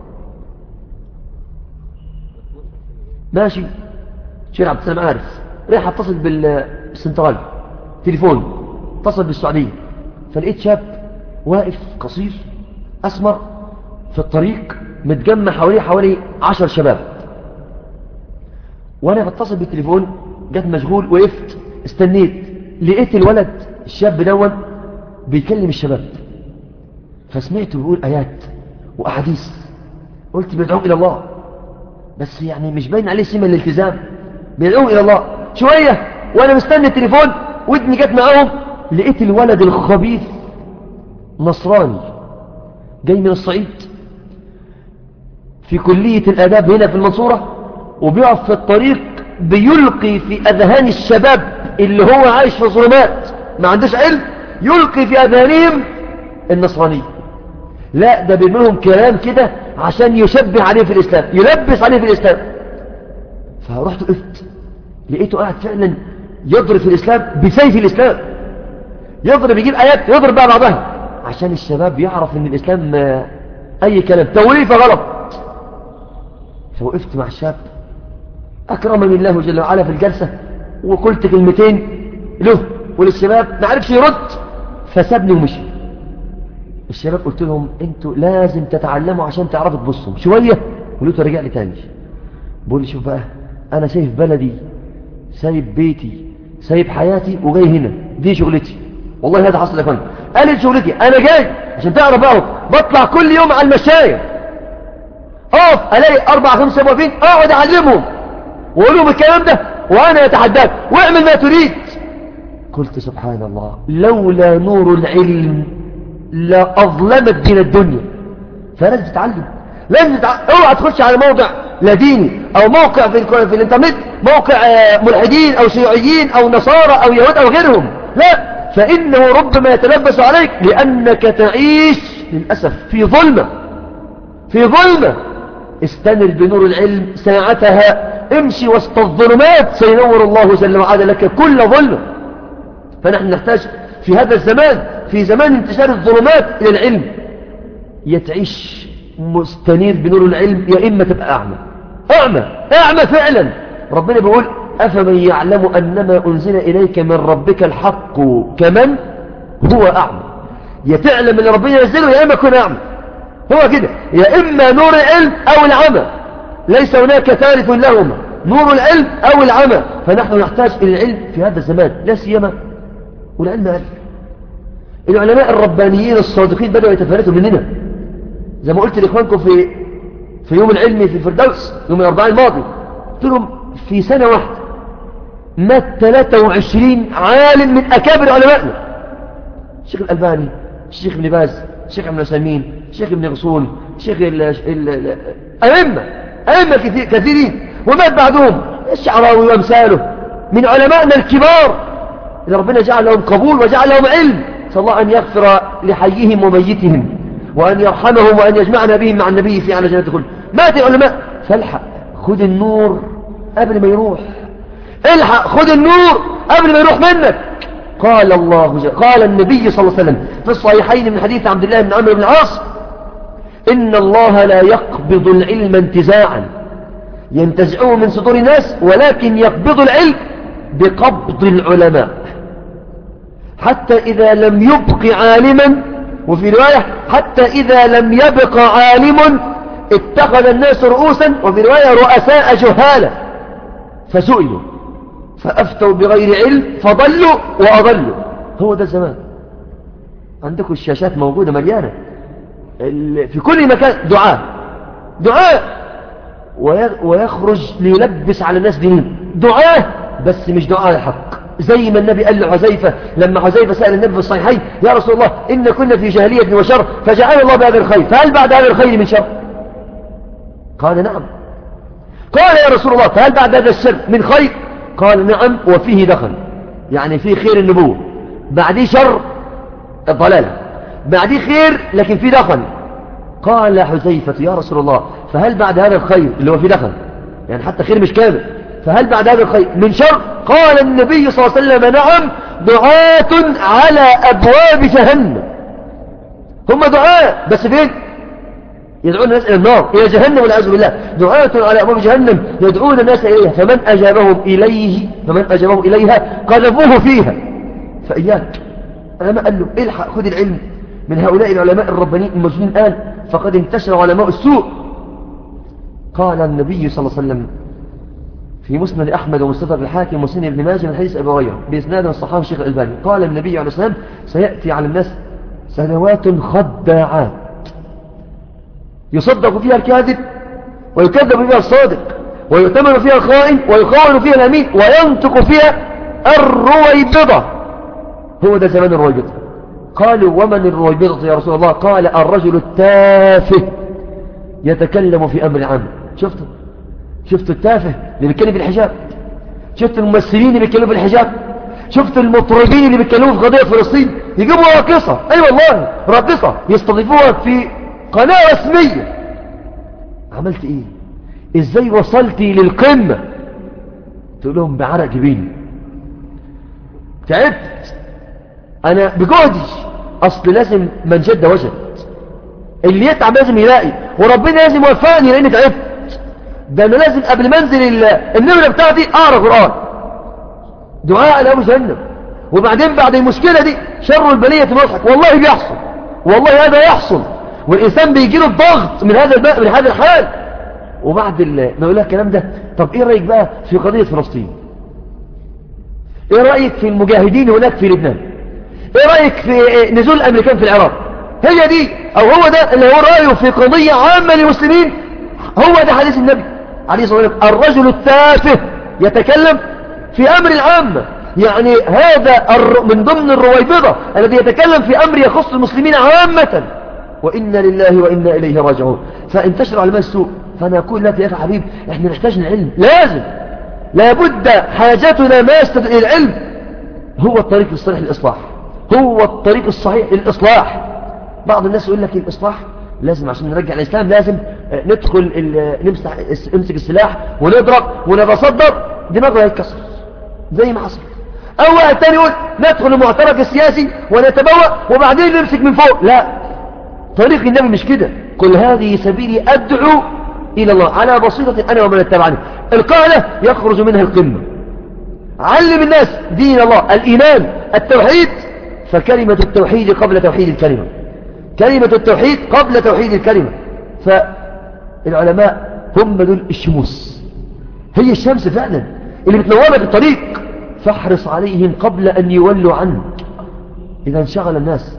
ماشي شير عبد السلام عارف رايح اتصل بالسنترال تليفون اتصل بالسعودية فلقيت شاب واقف قصير أسمر في الطريق متجمع حواليه حوالي عشر شباب وأنا بتصل بالتليفون جت مشغول وقفت استنيت لقيت الولد الشاب دون بيكلم الشباب فسمعته بيقول آيات وأحاديث قلت بيدعو إلى الله بس يعني مش باين عليه سمة الالتزام بيدعو إلى الله شوية وأنا مستني التليفون ودني جت معاهم لقيت الولد الخبيث نصراني جاي من الصعيد في كلية الآداب هنا في المنصورة وبيقف في الطريق بيلقي في أذهان الشباب اللي هو عايش في ظلمات ما عندوش علم يلقي في أذهانهم النصرانية لا ده بيعملهم كلام كده عشان يشبه عليه في الإسلام يلبس عليه في الإسلام فرحت قفت لقيته قاعد فعلا يضرب في الإسلام بسيف الإسلام يضرب يجيب آيات يضرب بقى بعضها عشان الشباب يعرف ان الإسلام أي كلام توليفة غلط فوقفت مع الشاب أكرمني الله جل وعلا في الجلسة وقلت كلمتين له وللشباب ما عرفش يرد فسابني ومشي الشباب قلت لهم انتوا لازم تتعلموا عشان تعرفوا تبصوا شوية ولقيته رجع لي تاني بقول لي شوف بقى انا سايب بلدي سايب بيتي سايب حياتي وجاي هنا دي شغلتي والله هذا حصل يا فندم قال لي شغلتي انا جاي عشان تعرف بقى بطلع كل يوم على المشاية اقف الاقي اربع خمسة موافين اقعد اعلمهم واقول لهم الكلام ده وانا اتحداك واعمل ما تريد قلت سبحان الله لولا نور العلم لأظلمت من الدنيا فلازم تتعلم لازم تتعلم اوعى تخش على موضع لا ديني او موقع في, في الانترنت موقع ملحدين او شيوعيين او نصارى او يهود او غيرهم لا فانه ربما يتلبس عليك لانك تعيش للأسف في ظلمة في ظلمة استنر بنور العلم ساعتها امشي وسط الظلمات سينور الله جل وعلا لك كل ظلمة فنحن نحتاج في هذا الزمان في زمان انتشار الظلمات إلى العلم يتعيش مستنير بنور العلم يا إما تبقى أعمى أعمى أعمى فعلا ربنا بيقول أفمن يعلم أنما أنزل إليك من ربك الحق كمن هو أعمى يا تعلم اللي ربنا ينزله يا إما كن أعمى هو كده يا إما نور العلم أو العمى ليس هناك ثالث لهما نور العلم أو العمى فنحن نحتاج إلى العلم في هذا الزمان لا سيما والعلم ألف العلماء الربانيين الصادقين بدأوا يتفلتوا مننا زي ما قلت لإخوانكم في في يوم العلم في الفردوس يوم الأربعاء الماضي قلت لهم في سنة واحدة مات 23 عالم من أكابر علمائنا الشيخ الألباني الشيخ ابن باز الشيخ ابن عثيمين الشيخ ابن غصون الشيخ ال ال ال أئمة أئمة كثير كثيرين ومات بعدهم الشعراوي وأمثاله من علمائنا الكبار إذا ربنا جعل لهم قبول وجعل لهم علم صلى الله أن يغفر لحيهم وميتهم وأن يرحمهم وأن يجمعنا بهم مع النبي في على جنة كل مات العلماء فالحق خذ النور قبل ما يروح الحق خذ النور قبل ما يروح منك قال الله جل قال النبي صلى الله عليه وسلم في الصحيحين من حديث عبد الله بن عمرو بن العاص إن الله لا يقبض العلم انتزاعا ينتزعه من صدور الناس ولكن يقبض العلم بقبض العلماء حتى إذا لم يبق عالما وفي رواية حتى إذا لم يبق عالم اتخذ الناس رؤوسا وفي رواية رؤساء جهالة فسئلوا فأفتوا بغير علم فضلوا وأضلوا هو ده الزمان عندكم الشاشات موجودة مليانة في كل مكان دعاء دعاء ويخرج ليلبس على الناس دينين دعاء بس مش دعاء الحق زي ما النبي قال لحذيفة لما حذيفة سأل النبي في الصحيحين يا رسول الله إن كنا في جاهلية وشر فجعل الله بهذا الخير فهل بعد هذا الخير من شر قال نعم قال يا رسول الله فهل بعد هذا الشر من خير قال نعم وفيه دخل يعني فيه خير النبوة بعديه شر الضلالة بعديه خير لكن فيه دخل قال حذيفة يا رسول الله فهل بعد هذا الخير اللي هو فيه دخل يعني حتى خير مش كامل فهل بعد هذا الخير من شر قال النبي صلى الله عليه وسلم نعم دعاة على أبواب جهنم هم دعاة بس فين يدعون الناس إلى النار إلى جهنم والعياذ بالله دعاة على أبواب جهنم يدعون الناس إليها فمن أجابهم إليه فمن أجابهم إليها قذفوه فيها فإياك أنا ما قال له الحق خذ العلم من هؤلاء العلماء الربانيين المجنين الآن فقد انتشر علماء السوء قال النبي صلى الله عليه وسلم في مسند أحمد ومستدر الحاكم ومسند ابن ماجه من حديث أبي هريرة بإسناد الصحابة الشيخ الألباني قال النبي عليه الصلاة والسلام سيأتي على الناس سنوات خداعات يصدق فيها الكاذب ويكذب فيها الصادق ويؤتمن فيها الخائن ويخون فيها الأمين وينطق فيها الرويبضة هو ده زمان الرويبضة قالوا ومن الرويبضة يا رسول الله قال الرجل التافه يتكلم في أمر عام شفتوا شفتوا التافه اللي بيتكلم في الحجاب شفتوا الممثلين اللي بيتكلموا في الحجاب شفتوا المطربين اللي بيتكلموا في قضية فلسطين يجيبوا راقصة أي أيوة والله راقصة يستضيفوها في قناة رسمية عملت ايه ازاي وصلتي للقمة تقول لهم بعرق جبيني تعبت انا بجهدي اصل لازم من جد وجد اللي يتعب لازم يلاقي وربنا لازم يوفقني لاني تعبت ده انا لازم قبل ما انزل النمرة بتاعتي اقرا قرآن دعاء لا جهنم وبعدين بعد المشكلة دي شر البلية مضحك والله بيحصل والله هذا يحصل والإنسان بيجي له الضغط من هذا الماء من هذا الحال وبعد ما يقول لها الكلام ده طب ايه رأيك بقى في قضية فلسطين ايه رأيك في المجاهدين هناك في لبنان ايه رأيك في نزول الامريكان في العراق هي دي او هو ده اللي هو رأيه في قضية عامة للمسلمين هو ده حديث النبي عليه الصلاة والسلام الرجل التافه يتكلم في امر العامة يعني هذا من ضمن الرويبضة الذي يتكلم في امر يخص المسلمين عامة وإنا لله وإنا إليه راجعون فانتشر علماء السوء فأنا أقول لك يا أخي حبيب إحنا نحتاج العلم لازم لابد حاجتنا ما يستدعي إلى العلم هو الطريق الصحيح للإصلاح هو الطريق الصحيح للإصلاح بعض الناس يقول لك الإصلاح لازم عشان نرجع الإسلام لازم ندخل نمسح نمسك السلاح ونضرب ونتصدر دماغه هيتكسر زي ما حصل أو واحد تاني يقول ندخل المعترك السياسي ونتبوأ وبعدين نمسك من فوق لا طريق النبي مش كده قل هذه سبيلي أدعو إلى الله على بصيرة أنا ومن اتبعني القاعدة يخرج منها القمة علم الناس دين الله الإيمان التوحيد فكلمة التوحيد قبل توحيد الكلمة كلمة التوحيد قبل توحيد الكلمة فالعلماء هم دول الشموس هي الشمس فعلا اللي بتنورك الطريق فاحرص عليهم قبل أن يولوا عنك إذا انشغل الناس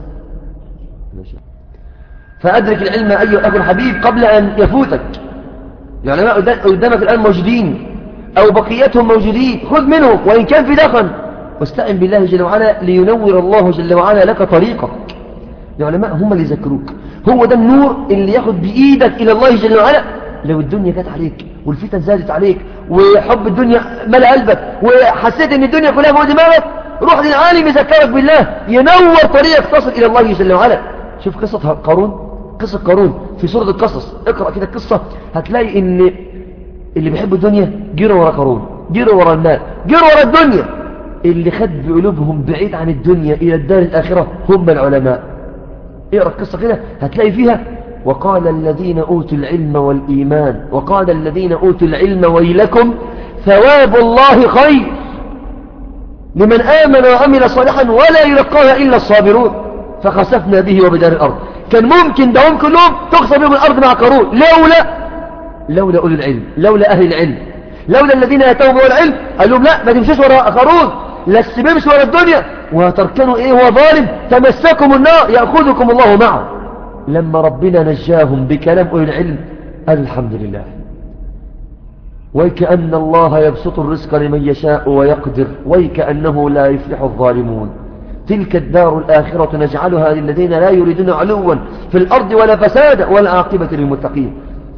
فأدرك العلم أيها أخو الحبيب قبل أن يفوتك العلماء قدامك الآن موجودين أو بقيتهم موجودين خذ منهم وإن كان في دخن واستعن بالله جل وعلا لينور الله جل وعلا لك طريقك العلماء هم اللي يذكروك هو ده النور اللي ياخد بإيدك إلى الله جل وعلا لو الدنيا جت عليك والفتن زادت عليك وحب الدنيا ملأ قلبك وحسيت ان الدنيا كلها فوق دماغك روح للعالم يذكرك بالله ينور طريقك تصل إلى الله جل وعلا شوف قصة قارون قصة قارون في سورة القصص اقرأ كده القصة هتلاقي ان اللي بيحب الدنيا جيروا ورا قارون جيروا ورا المال جيروا ورا الدنيا اللي خد بقلوبهم بعيد عن الدنيا إلى الدار الآخرة هم العلماء اقرأ القصة كده هتلاقي فيها وقال الذين أوتوا العلم والإيمان وقال الذين أوتوا العلم ويلكم ثواب الله خير لمن آمن وعمل صالحا ولا يلقاها إلا الصابرون فخسفنا به وبدار الأرض كان ممكن ده هم كلهم تخسر بهم الأرض مع قارون لولا لولا أولي العلم لولا أهل العلم لولا الذين يتوبوا بهم العلم قال لهم لا ما تمشيش وراء قارون لست بمشي وراء الدنيا وتركنوا ايه هو ظالم تمسكم النار يأخذكم الله معه لما ربنا نجاهم بكلام أولي العلم الحمد لله ويكأن الله يبسط الرزق لمن يشاء ويقدر ويكأنه لا يفلح الظالمون تلك الدار الآخرة نجعلها للذين لا يريدون علوا في الأرض ولا فسادا ولا عاقبة للمتقين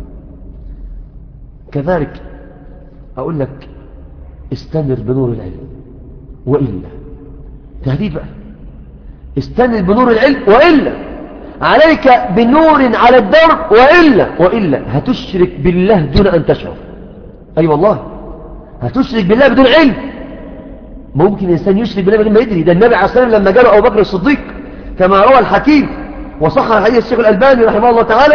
كذلك أقول لك استمر بنور العلم وإلا تهديد بقى استمر بنور العلم وإلا عليك بنور على الدرب وإلا وإلا هتشرك بالله دون أن تشعر أي أيوة والله هتشرك بالله بدون علم ممكن الإنسان يشرك بالله بدون ما يدري ده النبي عليه الصلاة والسلام لما جاء أبو بكر الصديق كما روى الحكيم وصح حديث الشيخ الألباني رحمه الله تعالى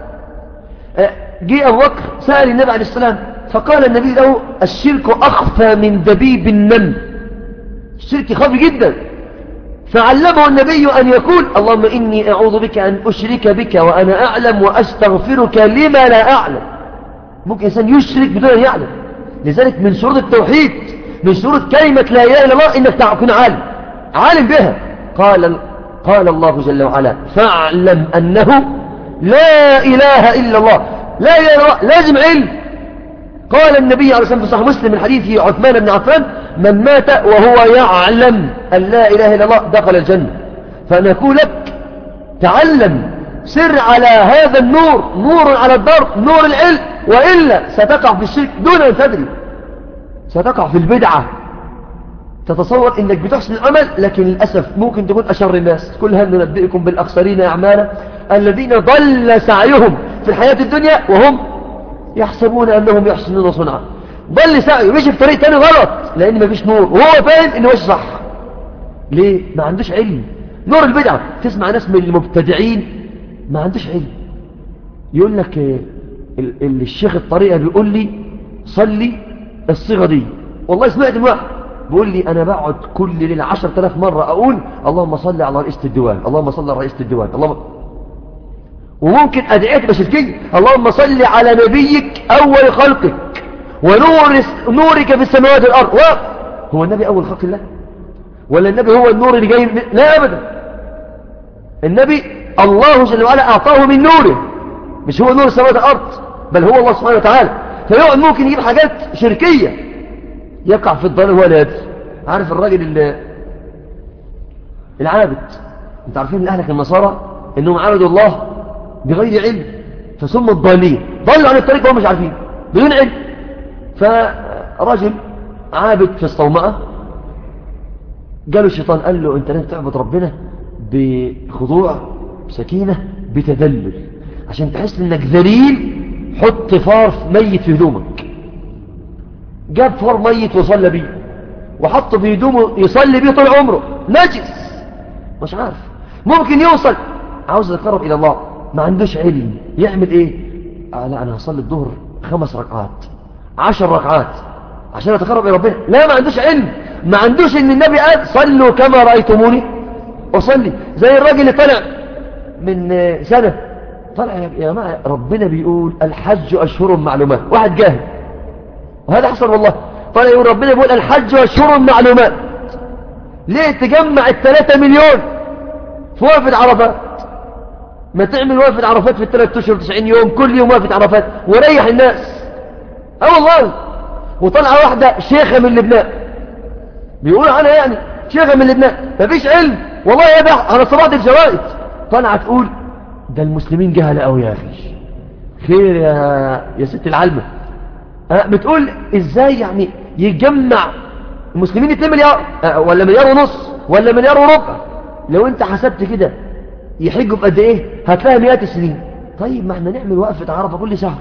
آه، جاء أبو بكر سأل النبي عليه السلام فقال النبي له الشرك أخفى من دبيب النمل الشرك خفي جدا فعلمه النبي أن يقول اللهم إني أعوذ بك أن أشرك بك وأنا أعلم وأستغفرك لما لا أعلم ممكن إنسان يشرك بدون أن يعلم لذلك من شروط التوحيد من شروط كلمة لا إله إلا الله إنك تكون عالم عالم بها قال قال الله جل وعلا فاعلم أنه لا إله إلا الله لا إله إلا الله لازم علم قال النبي عليه الصلاة والسلام في صحيح مسلم من حديث عثمان بن عفان من مات وهو يعلم أن لا إله إلا الله دخل الجنة فنقول لك تعلم سر على هذا النور نور على الدار نور العلم وإلا ستقع في الشرك دون أن تدري ستقع في البدعة تتصور انك بتحسن العمل لكن للأسف ممكن تكون أشر الناس كل هل ننبئكم بالأخسرين أعمالا الذين ضل سعيهم في الحياة الدنيا وهم يحسبون أنهم يحسنون صنعا ضل سعيه مشي في طريق تاني غلط لأن مفيش نور وهو فاهم إنه مش صح ليه؟ ما عندوش علم نور البدعة تسمع ناس من المبتدعين ما عندوش علم يقول لك الشيخ الطريقة بيقول لي صلي الصيغة دي والله سمعت من واحد بيقول لي أنا بقعد كل ليلة عشر تلاف مرة أقول اللهم صل على رئيسة الديوان اللهم صل على رئيسة الديوان اللهم وممكن أدعيت بشركية اللهم صل على نبيك أول خلقك ونور نورك في السماوات والأرض هو النبي أول خلق الله ولا النبي هو النور اللي جاي لا أبدا النبي الله جل وعلا أعطاه من نوره مش هو نور السماوات والأرض بل هو الله سبحانه وتعالى فيقعد ممكن يجيب حاجات شركية يقع في الضلال ولا يدري عارف الراجل اللي العابد انت عارفين من أهلك النصارى انهم عبدوا الله بغير علم فسموا الضالين ضلوا عن الطريق وهم مش عارفين بدون علم فرجل عابد في الصومعة قالوا الشيطان قال له انت لازم تعبد ربنا بخضوع بسكينة بتذلل عشان تحس انك ذليل حط فار ميت في هدومك جاب فار ميت وصلى بيه وحط في هدومه يصلي بيه طول عمره نجس مش عارف ممكن يوصل عاوز يتقرب الى الله ما عندوش علم يعمل ايه آه لا انا هصلي الظهر خمس ركعات عشر ركعات عشان اتقرب الى ربنا لا ما عندوش علم ما عندوش ان النبي قال صلوا كما رايتموني اصلي زي الراجل اللي طلع من سنه طلع يا جماعه ربنا بيقول الحج اشهر معلومات واحد جاهل وهذا حصل والله طلع يقول ربنا بيقول الحج اشهر معلومات ليه تجمع الثلاثة مليون في وقفة عرفات ما تعمل وقفة عرفات في الثلاث اشهر 90 يوم كل يوم وقفة عرفات وريح الناس اه والله وطلع واحدة شيخة من لبنان بيقولوا عنها يعني شيخة من لبنان مفيش علم والله يا بح على صباط الجوائز طلع تقول ده المسلمين جهلة قوي يا اخي خير يا يا ست العلمة أه بتقول ازاي يعني يتجمع المسلمين 2 مليار أه ولا مليار ونص ولا مليار وربع لو انت حسبت كده يحجوا بقد ايه هتلاقي مئات السنين طيب ما احنا نعمل وقفة عرفة كل شهر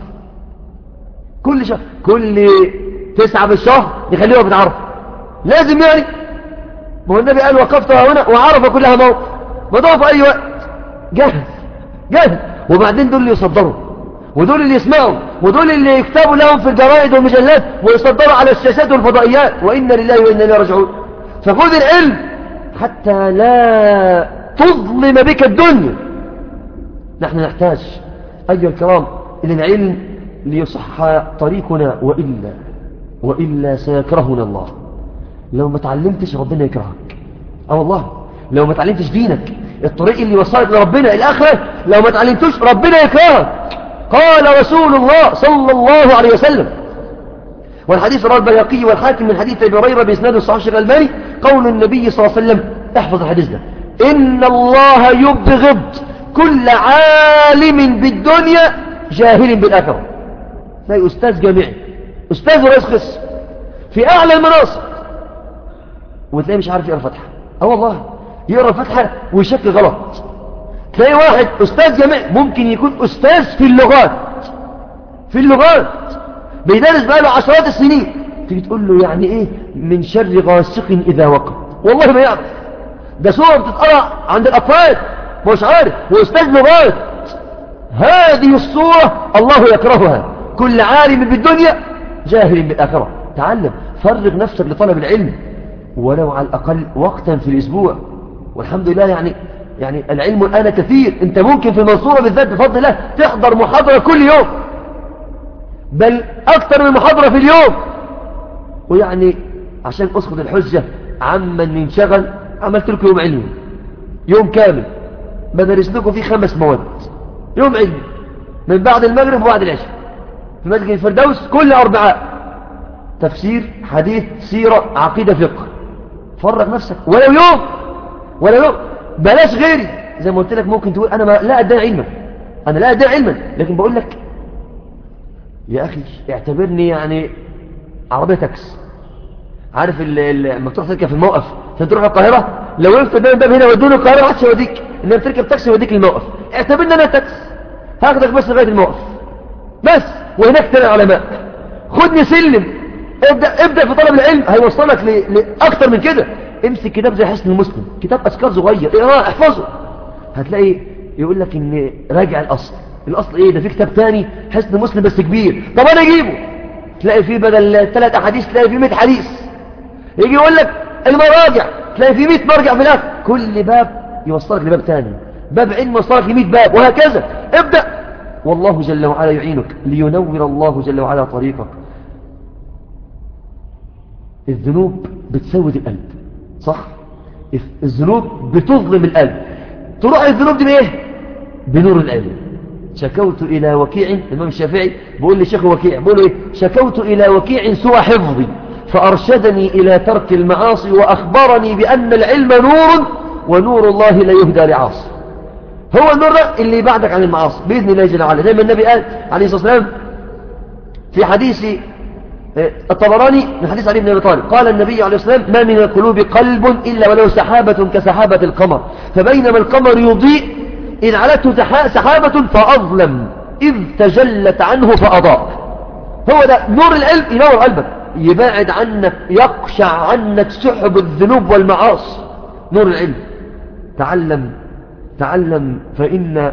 كل شهر كل تسعة بالشهر نخليه وقفة عرفة لازم يعني ما هو النبي قال وقفت هنا وعرفة كلها موقف ما في اي وقت جاهز جاهز وبعدين دول اللي يصدروا ودول اللي يسمعوا ودول اللي يكتبوا لهم في الجرائد والمجلات ويصدروا على الشاشات والفضائيات وإنا لله وإنا إليه راجعون فخذ العلم حتى لا تظلم بك الدنيا نحن نحتاج أيها الكرام إلى العلم ليصح طريقنا وإلا وإلا سيكرهنا الله لو ما تعلمتش ربنا يكرهك اه والله لو ما تعلمتش دينك الطريق اللي وصلك لربنا الآخرة لو ما تعلمتوش ربنا يكرهك قال رسول الله صلى الله عليه وسلم والحديث رواه البيهقي والحاكم من حديث ابي هريره باسناد صحيح الالباني قول النبي صلى الله عليه وسلم احفظ الحديث ده ان الله يبغض كل عالم بالدنيا جاهل بالاخره تلاقي استاذ جامعي استاذ ورئيس قسم في اعلى المناصب وتلاقيه مش عارف يقرا فتحه اه والله يقرا فتحه ويشكل غلط تلاقي واحد استاذ جامعي ممكن يكون استاذ في اللغات في اللغات بيدرس بقى له عشرات السنين تيجي تقول له يعني ايه من شر غاسق اذا وقب والله ما يعرف ده سورة بتتقرأ عند الأطفال مش عارف واستاذ لغات هذه الصورة الله يكرهها كل عالم بالدنيا جاهل بالآخرة تعلم فرغ نفسك لطلب العلم ولو على الأقل وقتا في الأسبوع والحمد لله يعني يعني العلم الآن كثير انت ممكن في المنصورة بالذات بفضل الله تحضر محاضرة كل يوم بل أكثر من محاضرة في اليوم ويعني عشان أسقط الحجة عمن ينشغل عملت لكم يوم علمي يوم كامل بدرس لكم فيه خمس مواد يوم علمي من بعد المغرب وبعد العشاء في مسجد الفردوس كل أربعاء تفسير حديث سيرة عقيدة فقه فرغ نفسك ولو يوم ولو يوم بلاش غيري زي ما قلت لك ممكن تقول أنا ما لا أدعي علما أنا لا أدعي علما لكن بقول لك يا أخي اعتبرني يعني عربية تاكس عارف لما تروح تركب في الموقف عشان تروح القاهرة لو وقفت قدام الباب هنا ودوني القاهرة ما حدش يوديك انما بتركب تاكسي يوديك الموقف اعتبرني انا تاكس هاخدك بس لغاية الموقف بس وهناك تاني علماء خدني سلم ابدأ, ابدأ في طلب العلم هيوصلك لأكتر من كده امسك كتاب زي حسن المسلم كتاب أذكار صغير اقراه احفظه هتلاقي يقول لك ان راجع الأصل الأصل ايه ده في كتاب تاني حسن مسلم بس كبير طب انا اجيبه تلاقي فيه بدل ثلاث احاديث تلاقي فيه 100 حديث يجي يقول لك المراجع تلاقي فيه 100 مرجع في الاخر كل باب يوصلك لباب تاني باب علم يوصلك ل 100 باب وهكذا ابدأ والله جل وعلا يعينك لينور الله جل وعلا طريقك الذنوب بتسود القلب صح الذنوب بتظلم القلب تروح الذنوب دي بايه بنور العلم شكوت إلى وكيع الإمام الشافعي بيقول لي شيخ وكيع بيقول ايه شكوت إلى وكيع سوى حفظي فأرشدني إلى ترك المعاصي وأخبرني بأن العلم نور ونور الله لا يهدى لعاصي هو النور ده اللي يبعدك عن المعاصي بإذن الله جل وعلا زي ما النبي قال عليه الصلاة والسلام في حديث الطبراني من حديث علي بن أبي طالب قال النبي عليه الصلاة والسلام ما من القلوب قلب إلا ولو سحابة كسحابة القمر فبينما القمر يضيء إن علته سحابة فأظلم إذ تجلت عنه فأضاء هو ده نور العلم ينور قلبك يبعد عنك يقشع عنك سحب الذنوب والمعاصي نور العلم تعلم تعلم فإن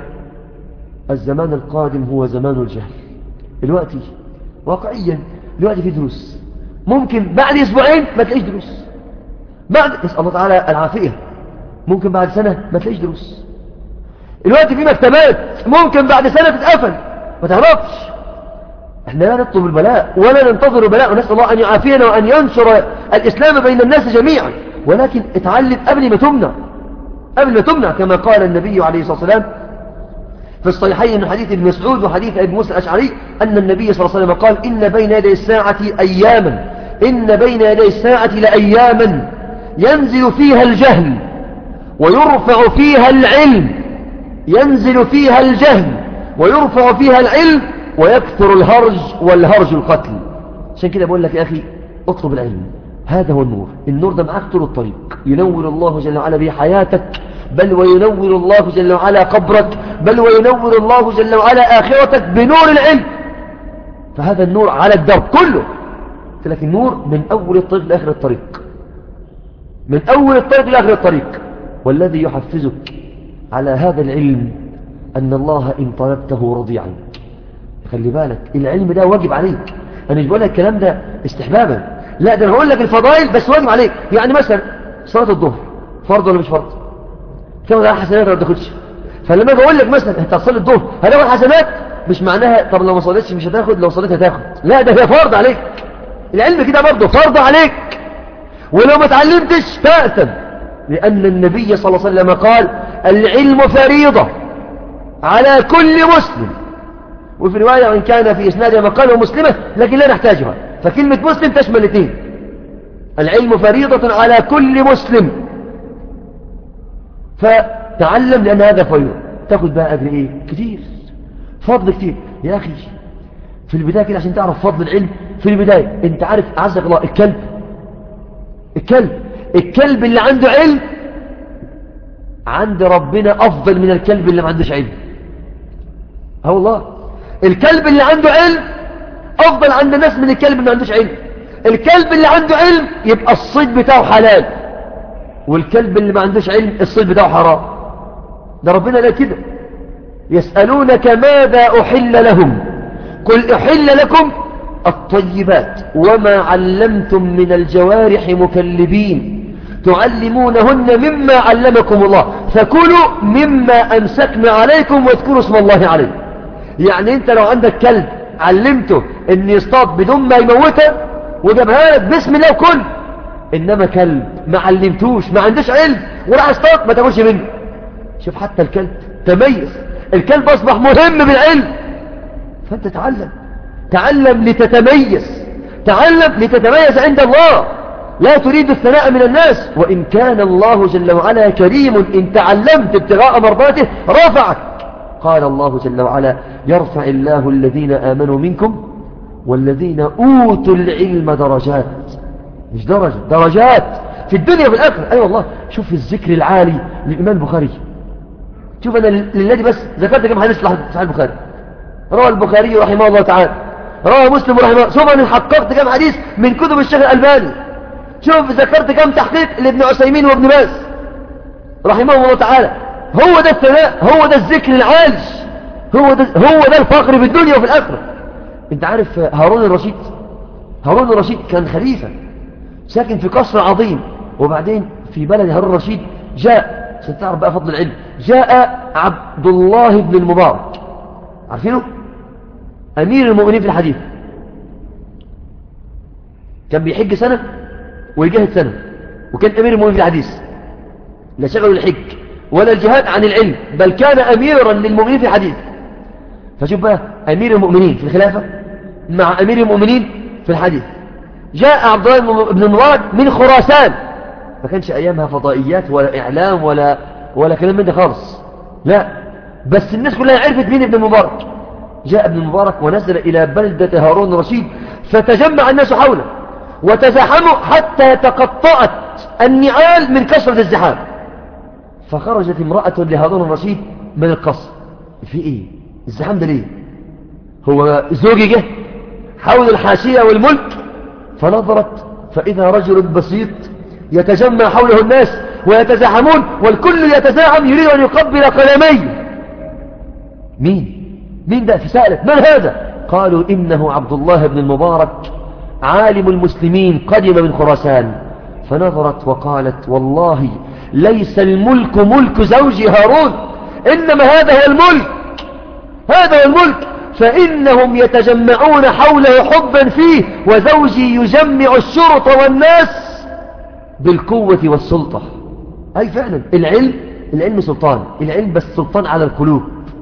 الزمان القادم هو زمان الجهل دلوقتي واقعيا دلوقتي في دروس ممكن بعد اسبوعين ما تلاقيش دروس بعد نسأل الله تعالى العافية ممكن بعد سنة ما تلاقيش دروس دلوقتي في مكتبات ممكن بعد سنة تتقفل ما تعرفش احنا لا نطلب البلاء ولا ننتظر البلاء ونسأل الله أن يعافينا وأن ينشر الإسلام بين الناس جميعا ولكن اتعلم قبل ما تمنع قبل ما تمنع كما قال النبي عليه الصلاة والسلام في الصحيحين من حديث ابن مسعود وحديث ابي موسى الأشعري أن النبي صلى الله عليه وسلم قال إن بين يدي الساعة أياما إن بين يدي الساعة لأياما ينزل فيها الجهل ويرفع فيها العلم ينزل فيها الجهل ويرفع فيها العلم ويكثر الهرج والهرج القتل عشان كده بقول لك يا أخي اطلب العلم هذا هو النور النور ده معاك طول الطريق ينور الله جل وعلا به حياتك بل وينور الله جل وعلا قبرك بل وينور الله جل وعلا آخرتك بنور العلم فهذا النور على الدرب كله لكن النور من أول الطريق لآخر الطريق من أول الطريق لآخر الطريق والذي يحفزك على هذا العلم أن الله إن طلبته رضي عنك خلي بالك العلم ده واجب عليك أنا مش بقول لك الكلام ده استحبابا لا ده أنا هقول لك الفضائل بس واجب عليك يعني مثلا صلاة الظهر فرض ولا مش فرض كم ده حسنات ولا تاخدش فلما بقول لك مثلا انت تصلي الظهر هتاخد حسنات مش معناها طب لو ما صليتش مش هتاخد لو صليت هتاخد لا ده هي فرض عليك العلم كده برضه فرض عليك ولو ما اتعلمتش تأثم لأن النبي صلى الله عليه وسلم قال العلم فريضة على كل مسلم وفي رواية وإن كان في إسنادها مقاله مسلمة لكن لا نحتاجها فكلمة مسلم تشمل الاثنين العلم فريضة على كل مسلم فتعلم لأن هذا فريضة تاخد بقى أجر إيه كتير فضل كتير يا أخي في البداية كده عشان تعرف فضل العلم في البداية انت عارف عزك الله الكلب الكلب الكلب اللي عنده علم عند ربنا أفضل من الكلب اللي ما عندوش علم ها والله الكلب اللي عنده علم أفضل عند الناس من الكلب اللي ما عندوش علم الكلب اللي عنده علم يبقى الصيد بتاعه حلال والكلب اللي ما عندوش علم الصيد بتاعه حرام ده ربنا لا كده يسألونك ماذا أحل لهم قل أحل لكم الطيبات وما علمتم من الجوارح مكلبين تعلمونهن مما علمكم الله فكلوا مما أمسكنا عليكم واذكروا اسم الله عليه يعني انت لو عندك كلب علمته ان يصطاد بدون ما يموته وجابها لك بسم الله وكل انما كلب ما علمتوش ما عندوش علم وراح يصطاد ما تاكلش منه شوف حتى الكلب تميز الكلب اصبح مهم بالعلم فانت تعلم تعلم لتتميز تعلم لتتميز عند الله لا تريد الثناء من الناس وإن كان الله جل وعلا كريم إن تعلمت ابتغاء مرضاته رفعك قال الله جل وعلا يرفع الله الذين آمنوا منكم والذين أوتوا العلم درجات مش درجة درجات في الدنيا وفي الآخرة أي أيوة والله شوف الذكر العالي للإمام البخاري شوف أنا للذي بس ذكرت كم حديث صحيح البخاري روى البخاري رحمه الله تعالى روى مسلم رحمه الله شوف أنا حققت كم حديث من كتب الشيخ الألباني شوف ذكرت كم تحقيق لابن عسيمين وابن باز رحمه الله تعالى هو ده الثناء هو ده الذكر العالي هو ده, هو ده الفقر في الدنيا وفي الآخرة انت عارف هارون الرشيد هارون الرشيد كان خليفة ساكن في قصر عظيم وبعدين في بلد هارون الرشيد جاء ستعرف بقى فضل العلم جاء عبد الله بن المبارك عارفينه أمير المؤمنين في الحديث كان بيحج سنة ويجاهد سنة وكان أمير المؤمنين في الحديث لا شغل الحج ولا الجهاد عن العلم بل كان أميرا للمؤمنين في الحديث فشوف بقى أمير المؤمنين في الخلافة مع أمير المؤمنين في الحديث جاء عبد الله بن المبارك من خراسان ما كانش أيامها فضائيات ولا إعلام ولا ولا كلام من ده خالص لا بس الناس كلها عرفت مين ابن المبارك جاء ابن المبارك ونزل إلى بلدة هارون الرشيد فتجمع الناس حوله وتزاحموا حتى تقطعت النعال من كثرة الزحام فخرجت امرأة لهارون الرشيد من القصر في ايه الزحام ده ليه هو زوجي جه حول الحاشية والملك فنظرت فإذا رجل بسيط يتجمع حوله الناس ويتزاحمون والكل يتزاحم يريد أن يقبل قلمي مين مين ده فسألت من هذا قالوا إنه عبد الله بن المبارك عالم المسلمين قدم من خراسان فنظرت وقالت والله ليس الملك ملك زوج هارون إنما هذا هو الملك هذا هو الملك فإنهم يتجمعون حوله حبا فيه وزوجي يجمع الشرط والناس بالقوة والسلطة أي فعلا العلم العلم سلطان العلم بس سلطان على القلوب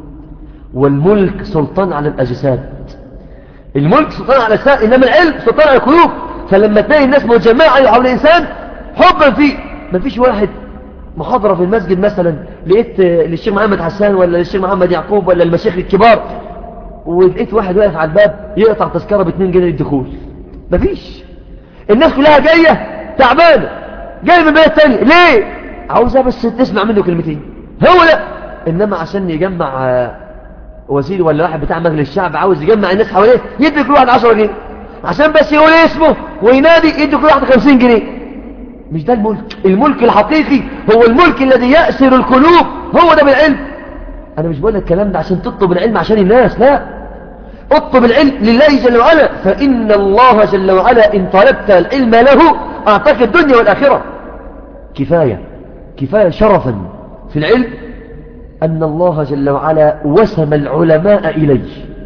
والملك سلطان على الأجساد الملك سلطان على الأجساد إنما العلم سلطان على القلوب فلما تلاقي الناس مجمعة حول الإنسان حبا فيه ما فيش واحد محاضرة في المسجد مثلا لقيت للشيخ محمد حسان ولا للشيخ محمد يعقوب ولا المشايخ الكبار ولقيت واحد واقف على الباب يقطع تذكرة ب 2 جنيه للدخول مفيش الناس كلها جاية تعبانة جاية من بلد تاني ليه عاوزها بس تسمع منه كلمتين هو لا انما عشان يجمع وزير ولا واحد بتاع مجلس الشعب عاوز يجمع الناس حواليه يدي كل واحد 10 جنيه عشان بس يقول اسمه وينادي يدي كل واحد 50 جنيه مش ده الملك الملك الحقيقي هو الملك الذي يأسر القلوب هو ده بالعلم انا مش بقول الكلام ده عشان تطلب العلم عشان الناس لا اطلب العلم لله جل وعلا فإن الله جل وعلا إن طلبت العلم له أعطاك الدنيا والآخرة كفاية كفاية شرفا في العلم أن الله جل وعلا وسم العلماء إليه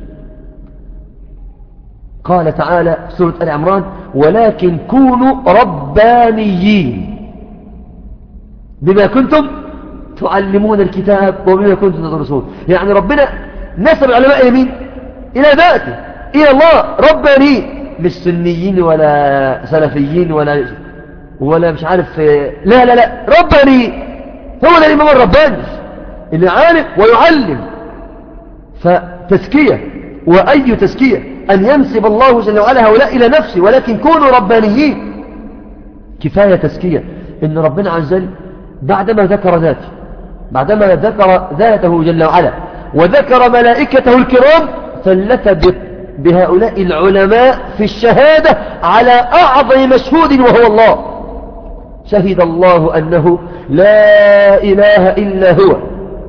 قال تعالى سورة آل عمران ولكن كونوا ربانيين بما كنتم تعلمون الكتاب وبما كنتم تدرسون يعني ربنا نسب العلماء إلى مين إلى ذاته إلى الله ربانيين مش سنيين ولا سلفيين ولا ولا مش عارف لا لا لا رباني هو ده الإمام الرباني اللي عارف ويعلم فتزكية وأي تزكية أن ينسب الله جل وعلا هؤلاء إلى نفسه ولكن كونوا ربانيين كفاية تزكية إن ربنا عز وجل بعدما ذكر ذاته بعدما ذكر ذاته جل وعلا وذكر ملائكته الكرام ثلث بهؤلاء العلماء في الشهادة على أعظم مشهود وهو الله شهد الله أنه لا إله إلا هو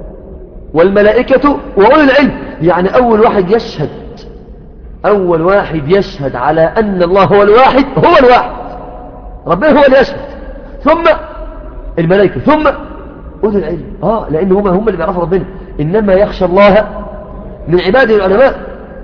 والملائكة وأولي العلم يعني أول واحد يشهد أول واحد يشهد على أن الله هو الواحد هو الواحد ربنا هو اللي يشهد ثم الملائكة ثم أولي العلم آه لأن هم هم اللي بيعرفوا ربنا إنما يخشى الله من عباده العلماء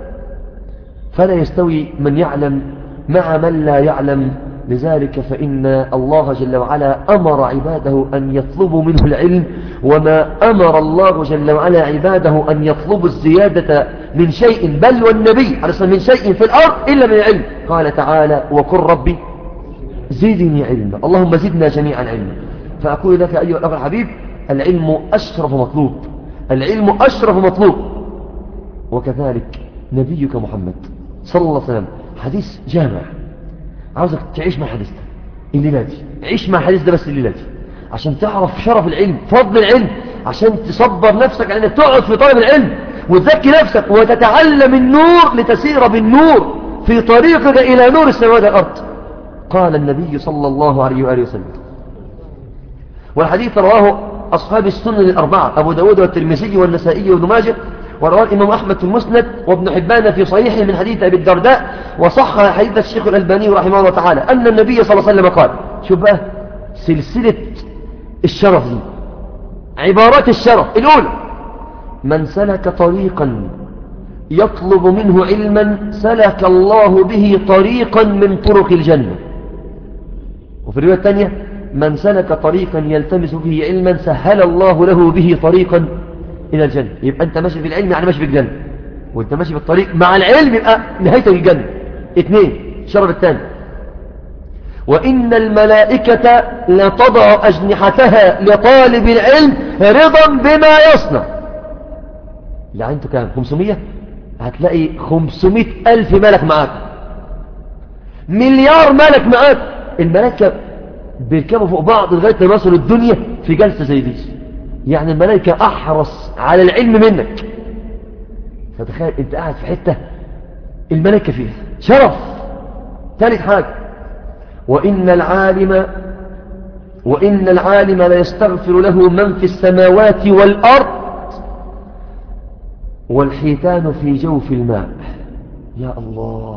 فلا يستوي من يعلم مع من لا يعلم لذلك فإن الله جل وعلا أمر عباده أن يطلبوا منه العلم وما أمر الله جل وعلا عباده أن يطلبوا الزيادة من شيء بل والنبي عليه الصلاة من شيء في الأرض إلا من العلم قال تعالى وقل ربي زدني علما اللهم زدنا جميعا علما فأقول لك أيها الأخ الحبيب العلم أشرف مطلوب العلم أشرف مطلوب وكذلك نبيك محمد صلى الله عليه وسلم حديث جامع عاوزك تعيش مع الحديث ده الليلة دي عيش مع الحديث ده بس الليلة دي عشان تعرف شرف العلم فضل العلم عشان تصبر نفسك على انك تقعد في طالب العلم وتزكي نفسك وتتعلم النور لتسير بالنور في طريقك إلى نور السماوات والأرض قال النبي صلى الله عليه وآله وسلم والحديث رواه أصحاب السنن الأربعة أبو داود والترمذي والنسائي وابن ماجه ورواه الإمام أحمد في المسند وابن حبان في صحيحه من حديث أبي الدرداء وصح حديث الشيخ الألباني رحمه الله تعالى أن النبي صلى الله عليه وسلم قال شوف بقى سلسلة الشرف دي عبارات الشرف الأولى من سلك طريقا يطلب منه علما سلك الله به طريقا من طرق الجنة وفي الرواية الثانية من سلك طريقا يلتمس به علما سهل الله له به طريقا إلى الجنة يبقى أنت ماشي في العلم يعني ماشي في الجنة وأنت ماشي في الطريق مع العلم يبقى نهاية الجنة اثنين الشرف الثاني وإن الملائكة لتضع أجنحتها لطالب العلم رضا بما يصنع يعني أنتوا كام 500 هتلاقي 500 ألف ملك معاك مليار ملك معاك الملائكة بيركبوا فوق بعض لغاية ما يوصلوا الدنيا في جلسة زي دي يعني الملائكة أحرص على العلم منك فتخيل أنت قاعد في حتة الملائكة فيها شرف ثالث حاجة وإن العالم وإن العالم لا يستغفر له من في السماوات والأرض والحيتان في جوف الماء يا الله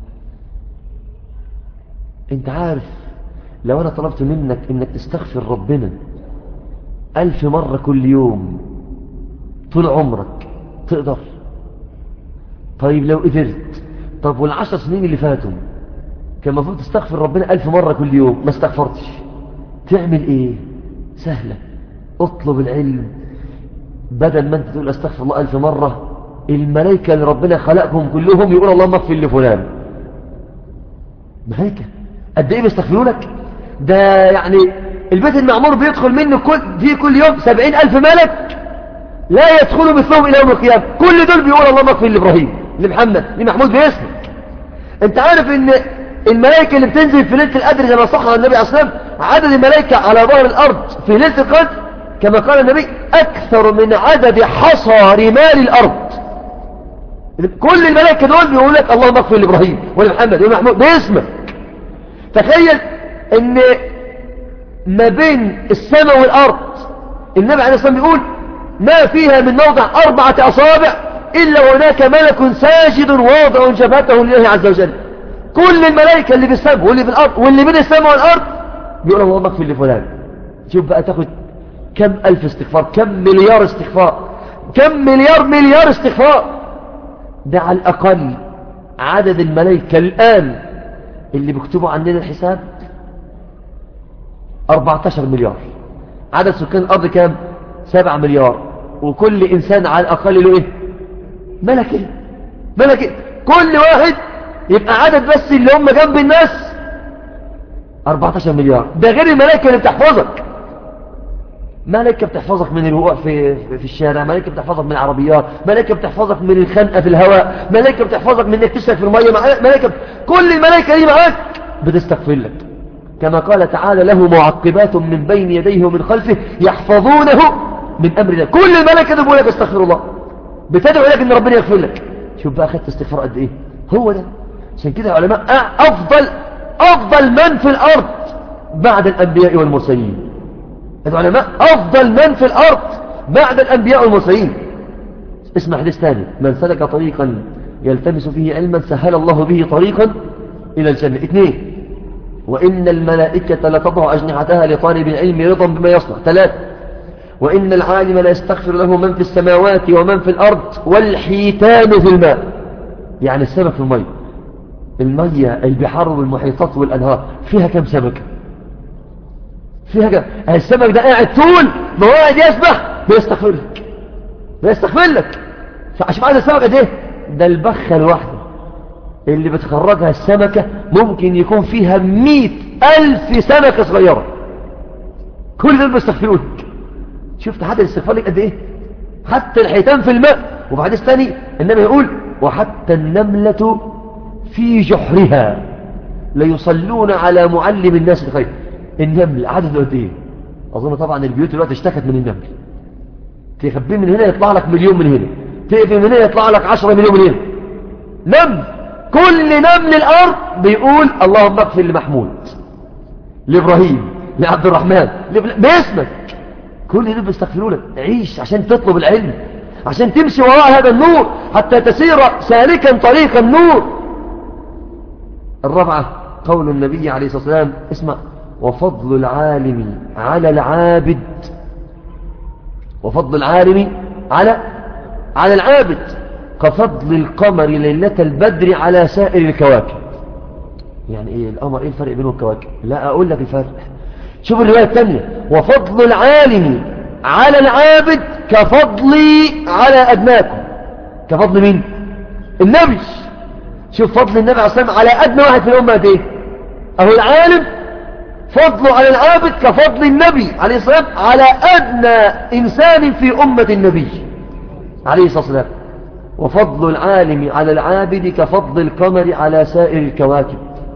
انت عارف لو انا طلبت منك انك تستغفر ربنا ألف مرة كل يوم طول عمرك تقدر طيب لو قدرت طب والعشر سنين اللي فاتوا كان المفروض تستغفر ربنا ألف مرة كل يوم ما استغفرتش تعمل ايه سهلة اطلب العلم بدل ما انت تقول استغفر الله ألف مرة الملائكة اللي ربنا خلقهم كلهم يقول اللهم اغفر لفلان ملائكة قد ايه بيستغفروا لك ده يعني البيت المعمور بيدخل منه كل فيه كل يوم سبعين ألف ملك لا يدخلوا مثلهم إلى يوم القيامة كل دول بيقول اللهم اغفر لإبراهيم لمحمد لمحمود باسمك انت عارف ان الملائكة اللي بتنزل في ليلة القدر زي ما صح عن النبي عليه الصلاة والسلام عدد الملائكة على ظهر الأرض في ليلة القدر كما قال النبي أكثر من عدد حصى رمال الأرض كل الملائكة دول بيقول لك اللهم اغفر لإبراهيم ولمحمد ولمحمود باسمك تخيل ان ما بين السماء والأرض النبي عليه الصلاة والسلام بيقول ما فيها من موضع أربعة أصابع إلا هناك ملك ساجد واضع جبهته لله عز وجل كل الملائكة اللي بالسماء واللي في الأرض واللي بين السماء والأرض بيقول اللهم اغفر لفلان شوف بقى تاخد كم ألف استغفار كم مليار استغفار كم مليار مليار استغفار ده على الأقل عدد الملائكة الآن اللي بيكتبوا عندنا الحساب 14 مليار عدد سكان الأرض كام 7 مليار وكل إنسان على الأقل له إيه ملكي ملكي كل واحد يبقى عدد بس اللي هم جنب الناس 14 مليار ده غير الملائكة اللي بتحفظك ملائكة بتحفظك من الوقوع في, في الشارع ملائكة بتحفظك من العربيات ملائكة بتحفظك من الخنقة في الهواء ملائكة بتحفظك من انك تسلك في المية ملائكة كل الملائكة دي معاك بتستغفر لك كما قال تعالى له معقبات من بين يديه ومن خلفه يحفظونه من أمر الله كل الملائكة دي بيقول لك استغفر الله بتدعو لك ان ربنا يغفر لك شوف بقى اخذت استغفار قد ايه هو ده عشان كده العلماء افضل افضل من في الارض بعد الانبياء والمرسلين العلماء افضل من في الارض بعد الانبياء والمرسلين اسمع حديث ثاني من سلك طريقا يلتمس فيه علما سهل الله به طريقا الى الجنه اثنين وان الملائكه لتضع اجنحتها لطالب العلم رضا بما يصنع ثلاثه وإن العالم لا يستغفر له من في السماوات ومن في الأرض والحيتان في الماء يعني السمك في المية المية البحار والمحيطات والأنهار فيها كم سمكة فيها كم السمك ده قاعد طول ما هو قاعد يسبح بيستغفر لك بيستغفر لك فعشان بعد السمكة دي ده البخة الواحدة اللي بتخرجها السمكة ممكن يكون فيها مئة ألف سمكة صغيرة كل دول بيستغفروا لك شفت حتى الاستغفار لك قد ايه حتى الحيتان في الماء وفي حديث ثاني النبي يقول وحتى النملة في جحرها ليصلون على معلم الناس الخير النمل عدد قد ايه اظن طبعا البيوت دلوقتي اشتكت من النمل تخبيه من هنا يطلع لك مليون من هنا تقفل من هنا يطلع لك عشرة مليون من هنا نمل كل نمل الارض بيقول اللهم اغفر لمحمود لابراهيم لعبد الرحمن باسمك كل دول بيستغفروا لك عيش عشان تطلب العلم عشان تمشي وراء هذا النور حتى تسير سالكا طريق النور الرابعة قول النبي عليه الصلاة والسلام اسمع وفضل العالم على العابد وفضل العالم على على العابد كفضل القمر ليلة البدر على سائر الكواكب يعني ايه القمر ايه الفرق بينه والكواكب لا اقول لك الفرق شوفوا الرواية الثانية وفضل العالم على العابد كفضلي على أدناكم كفضل مين النبي شوف فضل النبي عليه الصلاة على أدنى واحد في الأمة ايه أهو العالم فضله على العابد كفضل النبي عليه الصلاة على أدنى إنسان في أمة النبي عليه الصلاة والسلام وفضل العالم على العابد كفضل القمر على سائر الكواكب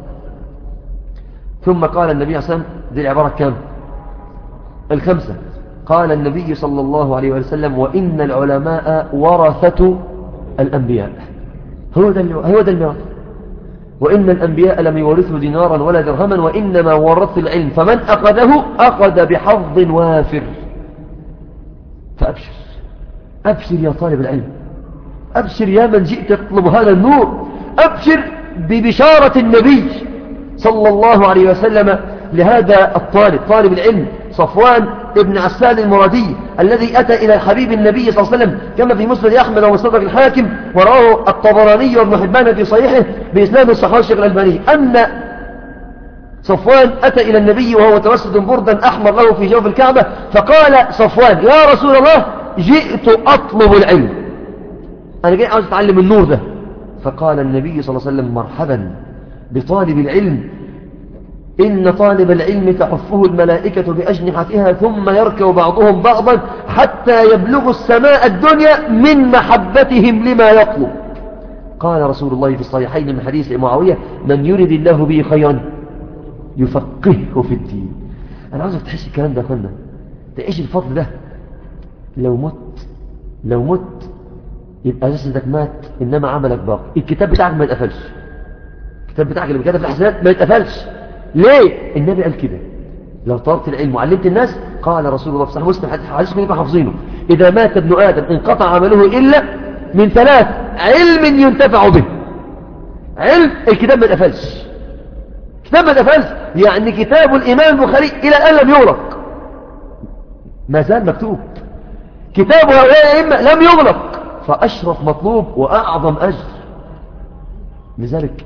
ثم قال النبي صلى الله عليه وسلم دي العبارة كام الخمسة قال النبي صلى الله عليه وسلم وإن العلماء ورثة الأنبياء هو ده هو ده الميراث وإن الأنبياء لم يورثوا دينارا ولا درهما وإنما ورثوا العلم فمن أخذه أخذ بحظ وافر فأبشر أبشر يا طالب العلم أبشر يا من جئت تطلب هذا النور أبشر ببشارة النبي صلى الله عليه وسلم لهذا الطالب طالب العلم صفوان ابن عسال المرادي الذي أتى إلى الحبيب النبي صلى الله عليه وسلم كما في مسند أحمد ومصدق الحاكم وراه الطبراني وابن حبان في صحيحه بإسلام الصحابة الشيخ الألباني أن صفوان أتى إلى النبي وهو متوسد بردا أحمر له في جوف الكعبة فقال صفوان يا رسول الله جئت أطلب العلم أنا جاي عاوز أتعلم النور ده فقال النبي صلى الله عليه وسلم مرحبا بطالب العلم إن طالب العلم تحفه الملائكة بأجنحتها ثم يركب بعضهم بعضا حتى يبلغ السماء الدنيا من محبتهم لما يطلب قال رسول الله في الصحيحين من حديث معاوية من يرد الله به خيرا يفقهه في الدين أنا عاوزك تحس الكلام ده قلنا تعيش الفضل ده لو مت لو مت يبقى جسدك مات إنما عملك باقي الكتاب بتاعك ما يتقفلش الكتاب بتاعك اللي بكتب في الحسنات ما يتقفلش ليه النبي قال كده لو طلبت العلم وعلمت الناس قال رسول الله صلى الله عليه وسلم حديث من حافظينه إذا مات ابن آدم انقطع عمله إلا من ثلاث علم ينتفع به علم الكتاب ما اتقفلش كتاب ما اتقفلش يعني كتاب الإمام البخاري إلى الآن لم يغلق ما زال مكتوب كتاب هؤلاء الأئمة لم يغلق فأشرف مطلوب وأعظم أجر لذلك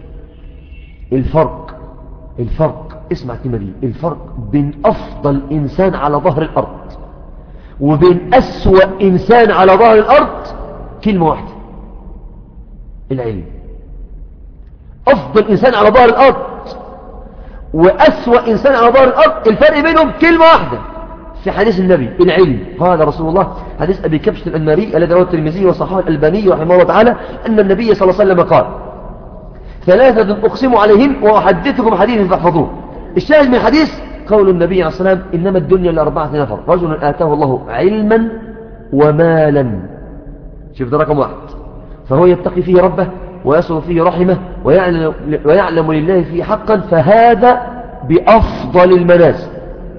الفرق الفرق اسمع الكلمة دي الفرق بين أفضل إنسان على ظهر الأرض وبين أسوأ إنسان على ظهر الأرض كلمة واحدة العلم أفضل إنسان على ظهر الأرض وأسوأ إنسان على ظهر الأرض الفرق بينهم كلمة واحدة في حديث النبي العلم قال رسول الله حديث أبي كبش الأنماري الذي رواه الترمذي وصححه الألباني رحمه الله تعالى أن النبي صلى الله عليه وسلم قال ثلاثة أقسم عليهم وأحدثكم حديث فاحفظوه الشاهد من الحديث قول النبي عليه الصلاة والسلام إنما الدنيا لأربعة نفر رجل آتاه الله علما ومالا شوف ده رقم واحد فهو يتقي فيه ربه ويصل فيه رحمه ويعلم, ويعلم لله فيه حقا فهذا بأفضل المنازل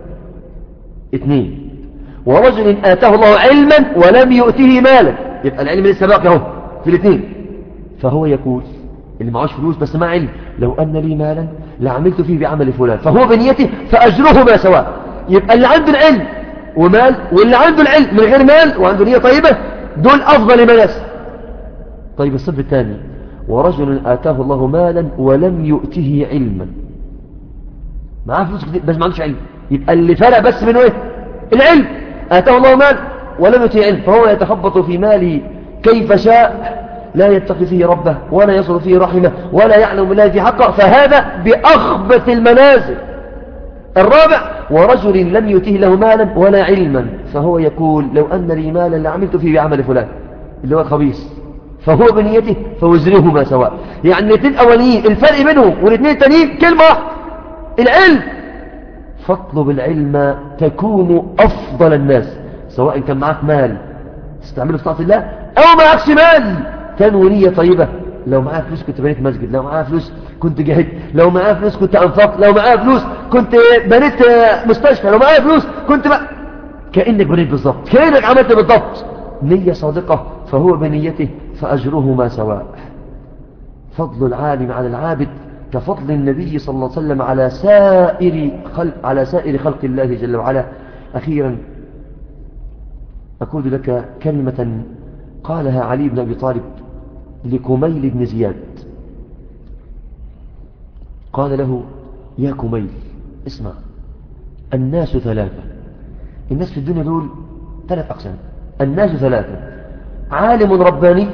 اثنين ورجل آتاه الله علما ولم يؤته مالا يبقى العلم لسه باقي اهو في الاثنين فهو يقول اللي معهوش فلوس بس ما علم لو أن لي مالا لعملت فيه بعمل فلان فهو بنيته فأجرهما سواء يبقى اللي عنده العلم ومال واللي عنده العلم من غير مال وعنده نية طيبة دول أفضل مناس طيب الصف الثاني ورجل آتاه الله مالا ولم يؤته علما معاه فلوس كتير بس ما عندوش علم يبقى اللي فرق بس منه ايه العلم آتاه الله مال ولم يؤته علم فهو يتخبط في ماله كيف شاء لا يتقي فيه ربه ولا يصل فيه رحمه ولا يعلم بالله في حقه فهذا بأخبث المنازل الرابع ورجل لم يؤته له مالا ولا علما فهو يقول لو أن لي مالا لعملت فيه بعمل فلان اللي هو الخبيث فهو بنيته فوزرهما سواء يعني الاثنين الاولين الفرق بينهم والاثنين التانيين كلمة واحدة العلم فاطلب العلم تكون أفضل الناس سواء كان معك مال تستعمله في طاعة الله أو معكش مال تنوي نية طيبة لو معايا فلوس كنت بنيت مسجد لو معايا فلوس كنت جاهدت لو معايا فلوس كنت أنفقت لو معايا فلوس كنت بنيت مستشفى لو معايا فلوس كنت بقى كأنك بنيت بالضبط كأنك عملت بالضبط نية صادقة فهو بنيته فأجرهما سواء فضل العالم على العابد كفضل النبي صلى الله عليه وسلم على سائر خلق, على سائر خلق الله جل وعلا أخيرا أقول لك كلمة قالها علي بن أبي طالب لكميل بن زياد قال له يا كميل اسمع الناس ثلاثة الناس في الدنيا دول ثلاث أقسام الناس ثلاثة عالم رباني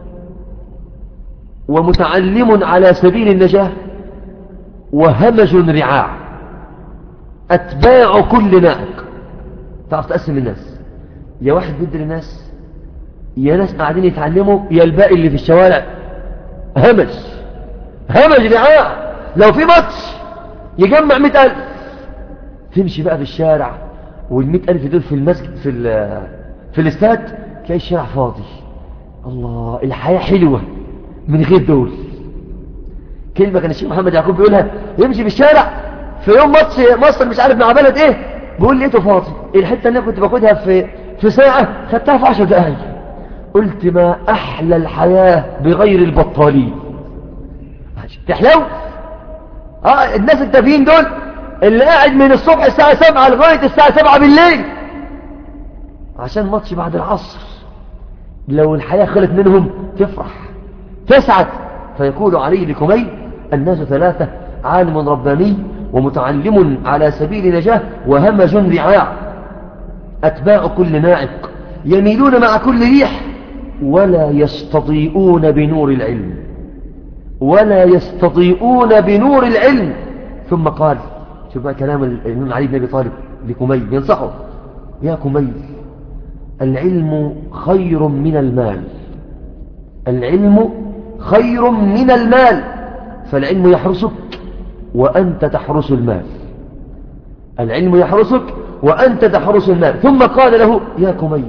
ومتعلم على سبيل النجاة وهمج رعاع أتباع كل نائق تعرف تقسم الناس يا واحد بيدي للناس يا ناس قاعدين يتعلموا يا الباقي اللي في الشوارع همج همج رعاع لو في ماتش يجمع مئة ألف تمشي بقى في الشارع والمئة ألف دول في المسجد في, في الاستاد تلاقي الشارع فاضي الله الحياة حلوة من غير دول كلمة كان الشيخ محمد يعقوب بيقولها يمشي في الشارع في يوم ماتش مصر مش عارف مع بلد ايه بيقول لقيته فاضي الحتة اللي كنت باخدها في في ساعة خدتها في عشر دقايق قلت ما أحلى الحياة بغير البطالين تحلو آه الناس التافهين دول اللي قاعد من الصبح الساعة سبعة لغاية الساعة سبعة بالليل عشان ماتش بعد العصر لو الحياة خلت منهم تفرح تسعد فيقول علي لكمي الناس ثلاثة عالم رباني ومتعلم على سبيل نجاه وهمج رعاع أتباع كل ناعق يميلون مع كل ريح ولا يستضيئون بنور العلم ولا يستضيئون بنور العلم ثم قال شوف بقى كلام الإمام علي بن أبي طالب لكمي ينصحه يا كمي العلم خير من المال العلم خير من المال فالعلم يحرسك وأنت تحرس المال العلم يحرسك وأنت تحرس المال ثم قال له يا كمي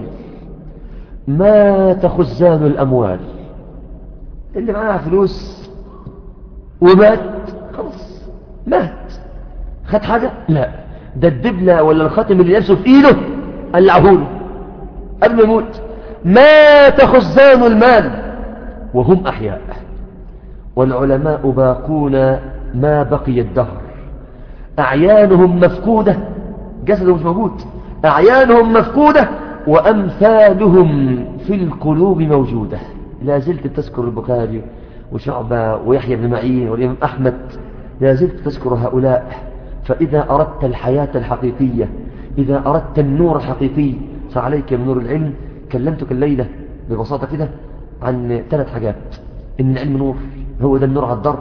مات خزان الأموال اللي معاه فلوس ومات خلاص مات خد حاجة لا ده الدبلة ولا الخاتم اللي لابسه في ايده قلعهوله قبل ما يموت مات خزان المال وهم أحياء والعلماء باقون ما بقي الدهر أعيانهم مفقودة جسدهم مش موجود أعيانهم مفقودة وأمثالهم في القلوب موجودة لا زلت تذكر البخاري وشعبة ويحيى بن معين والإمام أحمد لا زلت تذكر هؤلاء فإذا أردت الحياة الحقيقية إذا أردت النور الحقيقي فعليك بنور العلم كلمتك الليلة ببساطة كده عن ثلاث حاجات إن العلم نور هو ده النور على الضرب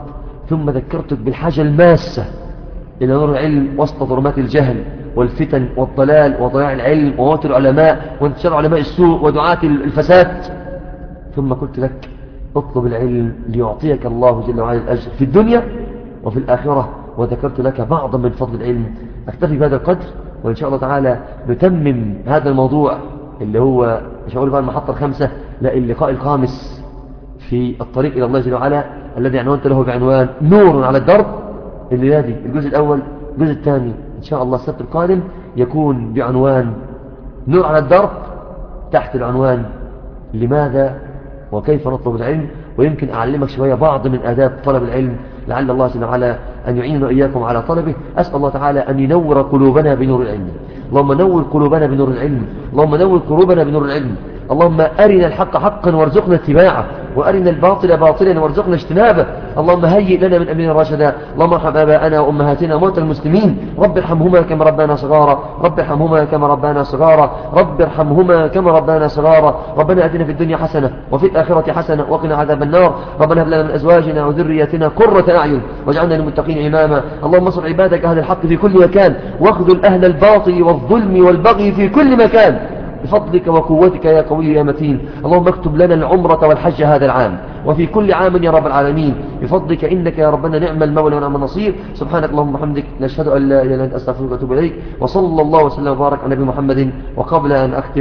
ثم ذكرتك بالحاجة الماسة إلى نور العلم وسط ظلمات الجهل والفتن والضلال وضياع العلم وموت العلماء وانتشار علماء السوء ودعاة الفساد ثم قلت لك اطلب العلم ليعطيك الله جل وعلا الأجر في الدنيا وفي الآخرة وذكرت لك بعضا من فضل العلم أكتفي بهذا القدر وإن شاء الله تعالى نتمم هذا الموضوع اللي هو مش هقول بقى المحطة الخامسة لا اللقاء الخامس في الطريق إلى الله جل وعلا الذي عنوانت له بعنوان نور على الدرب اللي دي الجزء الأول الجزء الثاني إن شاء الله السبت القادم يكون بعنوان نور على الدرب تحت العنوان لماذا وكيف نطلب العلم ويمكن أعلمك شوية بعض من آداب طلب العلم لعل الله سبحانه وتعالى أن يعيننا إياكم على طلبه أسأل الله تعالى أن ينور قلوبنا بنور العلم اللهم نور قلوبنا بنور العلم اللهم نور قلوبنا بنور العلم اللهم أرنا الحق حقا وارزقنا اتباعه وأرنا الباطل باطلا وارزقنا اجتنابه اللهم هيئ لنا من أمرنا رشدا اللهم ارحم آباءنا وأمهاتنا موتى المسلمين رب ارحمهما كما ربانا صغارا رب ارحمهما كما ربانا صغارا رب ارحمهما كما ربانا صغارا ربنا أتنا في الدنيا حسنة وفي الآخرة حسنة وقنا عذاب النار ربنا هب لنا من أزواجنا وذريتنا قرة أعين واجعلنا للمتقين إماما اللهم انصر عبادك أهل الحق في كل مكان واخذل أهل الباطل والظلم والبغي في كل مكان بفضلك وقوتك يا قوي يا متين اللهم اكتب لنا العمرة والحج هذا العام وفي كل عام يا رب العالمين بفضلك إنك يا ربنا نعم المولى ونعم النصير سبحانك اللهم وبحمدك نشهد أن لا إله إلا أنت أستغفرك وأتوب إليك وصلى الله وسلم وبارك على نبي محمد وقبل أن أختم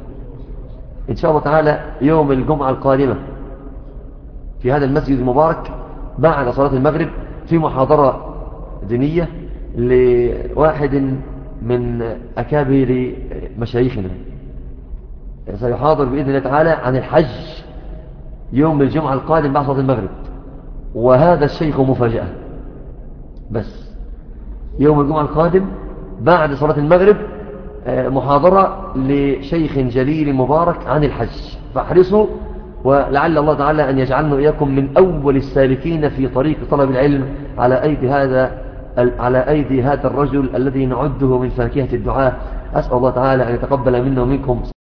إن شاء الله تعالى يوم الجمعة القادمة في هذا المسجد المبارك بعد صلاة المغرب في محاضرة دينية لواحد من أكابر مشايخنا سيحاضر بإذن الله تعالى عن الحج يوم الجمعة القادم بعد صلاة المغرب وهذا الشيخ مفاجأة بس يوم الجمعة القادم بعد صلاة المغرب محاضرة لشيخ جليل مبارك عن الحج فاحرصوا ولعل الله تعالى أن يجعلنا إياكم من أول السالكين في طريق طلب العلم على أيدي هذا على أيدي هذا الرجل الذي نعده من فاكهة الدعاء أسأل الله تعالى أن يتقبل منا ومنكم